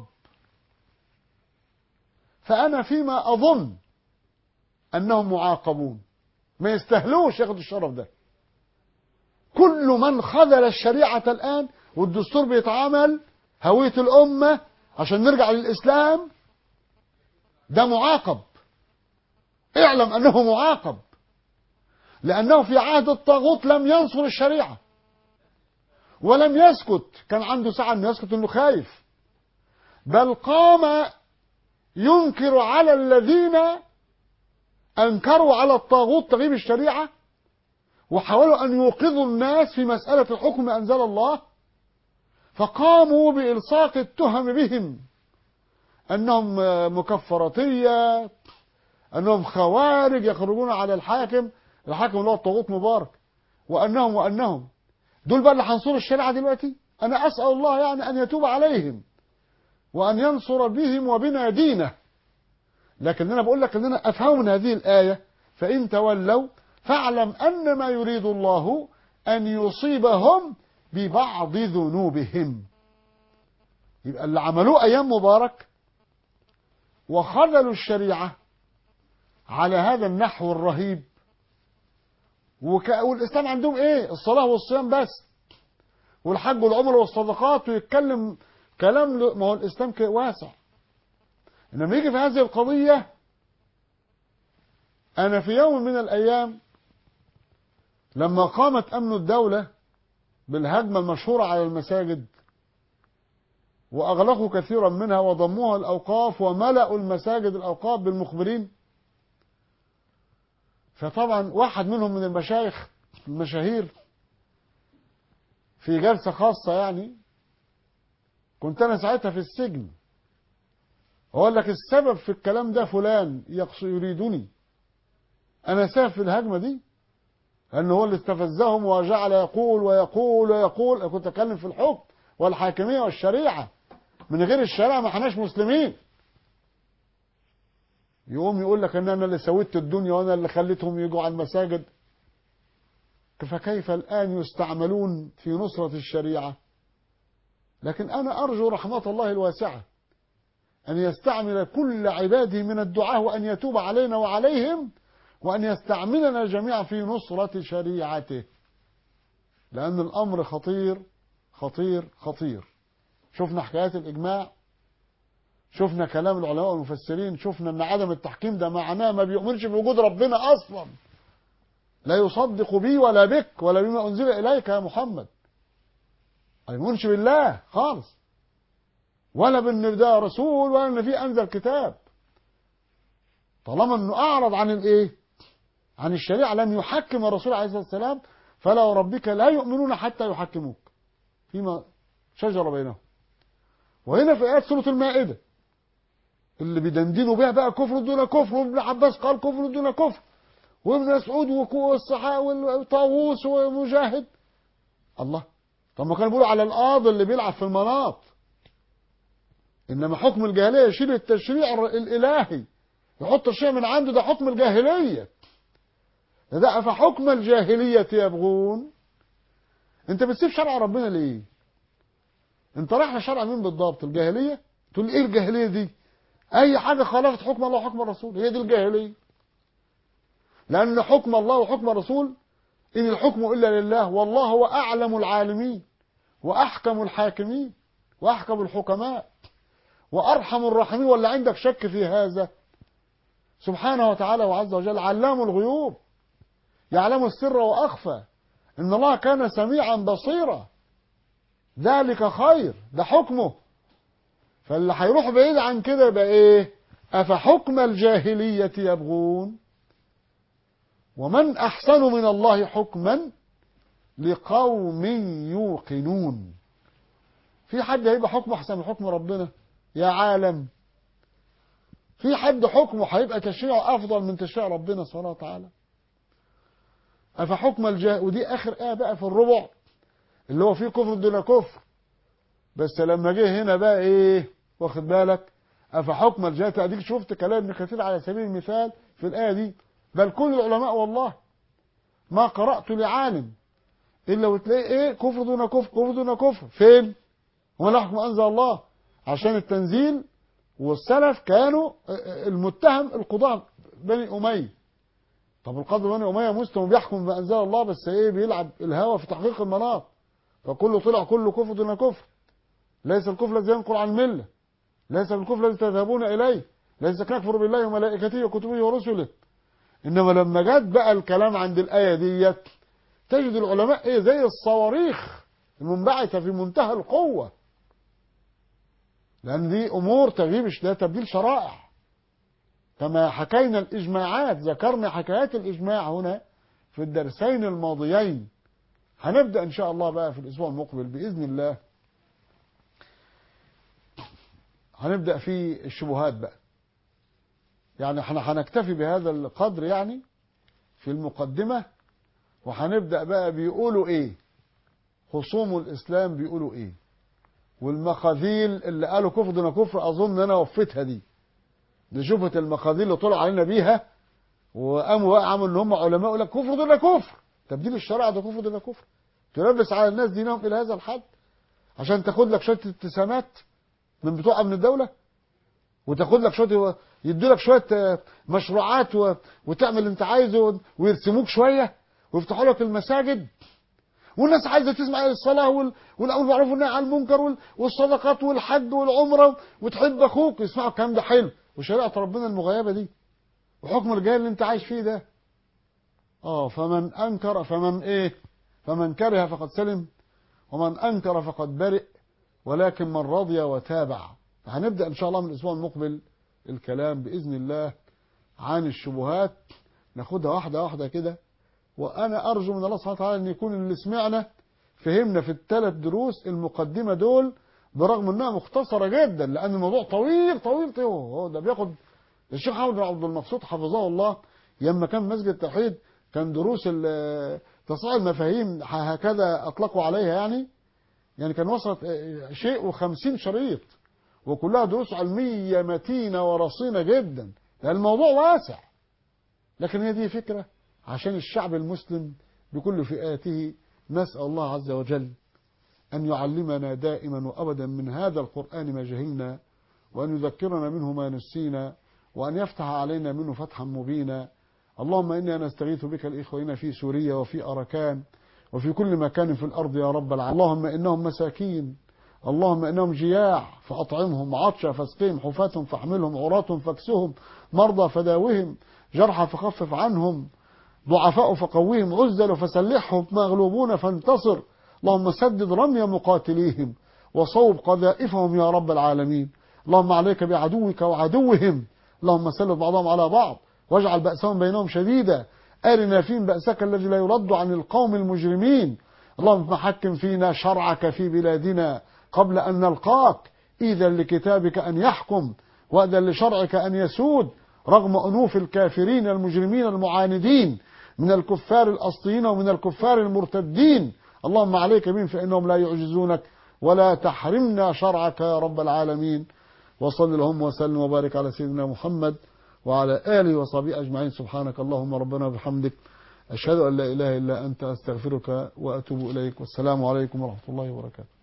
فانا فيما اظن انهم معاقبون ما يستهلوش ياخدوا الشرف ده كل من خذل الشريعة الآن والدستور بيتعامل هوية الأمة عشان نرجع للإسلام ده معاقب اعلم أنه معاقب لأنه في عهد الطاغوت لم ينصر الشريعة ولم يسكت كان عنده ساعة أنه يسكت أنه خايف بل قام ينكر على الذين أنكروا على الطاغوت تغيب الشريعة وحاولوا أن يوقظوا الناس في مسألة الحكم أنزل الله فقاموا بإلصاق التهم بهم أنهم مكفرطية أنهم خوارج يخرجون على الحاكم الحاكم اللي هو الطاغوت مبارك وأنهم وأنهم دول بقى اللي هنصروا الشريعة دلوقتي أنا أسأل الله يعني أن يتوب عليهم وأن ينصر بهم وبنا دينه لكن أنا بقول لك أن أنا أفهم من هذه الآية فإن تولوا فاعلم أن ما يريد الله أن يصيبهم ببعض ذنوبهم يبقى اللي عملوه أيام مبارك وخذلوا الشريعة على هذا النحو الرهيب وك... والإسلام عندهم إيه الصلاة والصيام بس والحج والعمرة والصدقات ويتكلم كلام ل... ما هو الإسلام واسع إنما يجي في هذه القضية أنا في يوم من الأيام لما قامت أمن الدولة بالهجمة المشهورة على المساجد وأغلقوا كثيرا منها وضموها الأوقاف وملأوا المساجد الأوقاف بالمخبرين فطبعا واحد منهم من المشايخ المشاهير في جلسة خاصة يعني كنت أنا ساعتها في السجن أقول لك السبب في الكلام ده فلان يريدني أنا سبب في الهجمة دي لأنه هو اللي استفزهم وجعل يقول ويقول ويقول أنا كنت أتكلم في الحكم والحاكمية والشريعة من غير الشريعة ما احناش مسلمين يقوم يقول لك ان انا اللي سويت الدنيا وانا اللي خليتهم يجوا على المساجد فكيف الان يستعملون في نصرة الشريعة لكن انا ارجو رحمة الله الواسعة ان يستعمل كل عباده من الدعاء وان يتوب علينا وعليهم وان يستعملنا جميعا في نصرة شريعته لان الامر خطير خطير خطير شفنا حكايات الإجماع شفنا كلام العلماء والمفسرين شفنا أن عدم التحكيم ده معناه ما بيؤمنش بوجود ربنا أصلا لا يصدق بي ولا بك ولا بما أنزل إليك يا محمد ما يؤمنش بالله خالص ولا بأن ده رسول ولا أن في أنزل كتاب طالما أنه أعرض عن الإيه عن الشريعة لم يحكم الرسول عليه الصلاة والسلام فلا وربك لا يؤمنون حتى يحكموك فيما شجر بينهم وهنا في آيات سورة المائدة اللي بيدندنوا بها بقى كفر دون كفر وابن عباس قال كفر دون كفر وابن مسعود والصحابة والطاووس ومجاهد الله طب ما كانوا بيقولوا على القاضي اللي بيلعب في المناط انما حكم الجاهليه يشيل التشريع الالهي يحط الشيء من عنده ده حكم الجاهليه ده فحكم الجاهليه يبغون انت بتسيب شرع ربنا ليه انت رايح لشرع مين بالضبط الجاهليه تقول ايه الجاهليه دي اي حاجه خالفت حكم الله وحكم الرسول هي دي الجاهليه لان حكم الله وحكم الرسول ان الحكم الا لله والله هو اعلم العالمين واحكم الحاكمين واحكم الحكماء وارحم الراحمين ولا عندك شك في هذا سبحانه وتعالى وعز وجل علام الغيوب يعلم السر واخفى ان الله كان سميعا بصيرا ذلك خير ده حكمه فاللي هيروح بعيد عن كده يبقى ايه افحكم الجاهلية يبغون ومن احسن من الله حكما لقوم يوقنون في حد هيبقى حكمه احسن من حكم ربنا يا عالم في حد حكمه هيبقى تشريعه افضل من تشريع ربنا سبحانه وتعالى افحكم الجاهل ودي اخر ايه بقى في الربع اللي هو فيه كفر دون كفر بس لما جه هنا بقى ايه واخد بالك افحكم الجاهل اديك شفت كلام ابن كثير على سبيل المثال في الايه دي بل كل العلماء والله ما قرات لعالم الا وتلاقي ايه كفر دون كفر كفر دون كفر فين هو لا حكم انزل الله عشان التنزيل والسلف كانوا المتهم القضاة بني أمية طب القاضي بني أمية مسلم وبيحكم بأنزل الله بس ايه بيلعب الهوى في تحقيق المناط فكله طلع كله كفر دون كفر ليس الكفر الذي ينقل عن الملة ليس الكفر الذي تذهبون إليه ليس كفر بالله وملائكته وكتبه ورسله إنما لما جت بقى الكلام عند الآية ديت تجد العلماء ايه زي الصواريخ المنبعثة في منتهى القوة لأن دي أمور تغيب ده تبديل شرائع كما حكينا الإجماعات ذكرنا حكايات الإجماع هنا في الدرسين الماضيين هنبدأ إن شاء الله بقى في الأسبوع المقبل بإذن الله هنبدأ في الشبهات بقى يعني احنا هنكتفي بهذا القدر يعني في المقدمة وهنبدأ بقى بيقولوا ايه خصوم الإسلام بيقولوا ايه والمخاذيل اللي قالوا كفر دون كفر اظن انا وفيتها دي دي شوفت المخاذيل اللي طلعوا علينا بيها وقاموا بقى عملوا ان هم علماء يقول لك كفر دون كفر تبديل الشرع ده كفر دون كفر تلبس على الناس دينهم الى هذا الحد عشان تاخد لك شويه ابتسامات من بتوع امن الدوله وتاخد لك شويه يدوا لك شويه مشروعات و... وتعمل اللي انت عايزه ويرسموك شويه ويفتحوا لك المساجد والناس عايزه تسمع الصلاه وال- والامر بالمعروف والنهي عن المنكر وال- والصدقات والحج والعمره وتحب اخوك يسمعوا الكلام ده حلو وشريعه ربنا المغيبه دي وحكم الجاهل اللي انت عايش فيه ده اه فمن انكر فمن ايه فمن كره فقد سلم ومن انكر فقد برئ ولكن من رضي وتابع هنبدا ان شاء الله من الاسبوع المقبل الكلام باذن الله عن الشبهات ناخدها واحده واحده كده وانا ارجو من الله سبحانه وتعالى ان يكون اللي سمعنا فهمنا في الثلاث دروس المقدمه دول برغم انها مختصره جدا لان الموضوع طويل طويل طويل هو ده بياخد الشيخ محمد بن عبد المقصود حفظه الله لما كان مسجد التوحيد كان دروس ال- تصحيح المفاهيم هكذا اطلقوا عليها يعني يعني كان وصلت آه، شيء وخمسين شريط وكلها دروس علمية متينة ورصينة جدا لأن الموضوع واسع لكن هي دي فكرة عشان الشعب المسلم بكل فئاته نسأل الله عز وجل أن يعلمنا دائما وأبدا من هذا القرآن ما جهلنا وأن يذكرنا منه ما نسينا وأن يفتح علينا منه فتحا مبينا اللهم إنا نستغيث بك الإخوين في سوريا وفي أركان وفي كل مكان في الأرض يا رب العالمين اللهم إنهم مساكين اللهم إنهم جياع فأطعمهم عطشا فاسقهم حفاة فاحملهم عراة فاكسهم مرضى فداوهم جرحى فخفف عنهم ضعفاء فقويهم عزل فسلحهم مغلوبون فانتصر اللهم سدد رمي مقاتليهم وصوب قذائفهم يا رب العالمين اللهم عليك بعدوك وعدوهم اللهم سلط بعضهم على بعض واجعل بأسهم بينهم شديدا أرنا فيهم بأسك الذي لا يرد عن القوم المجرمين اللهم حكم فينا شرعك في بلادنا قبل أن نلقاك إذا لكتابك أن يحكم وأذن لشرعك أن يسود رغم أنوف الكافرين المجرمين المعاندين من الكفار الأصليين ومن الكفار المرتدين اللهم عليك بهم فإنهم لا يعجزونك ولا تحرمنا شرعك يا رب العالمين وصل اللهم وسلم وبارك على سيدنا محمد وعلى آله وصحبه أجمعين سبحانك اللهم ربنا وبحمدك أشهد أن لا إله إلا أنت أستغفرك وأتوب إليك والسلام عليكم ورحمة الله وبركاته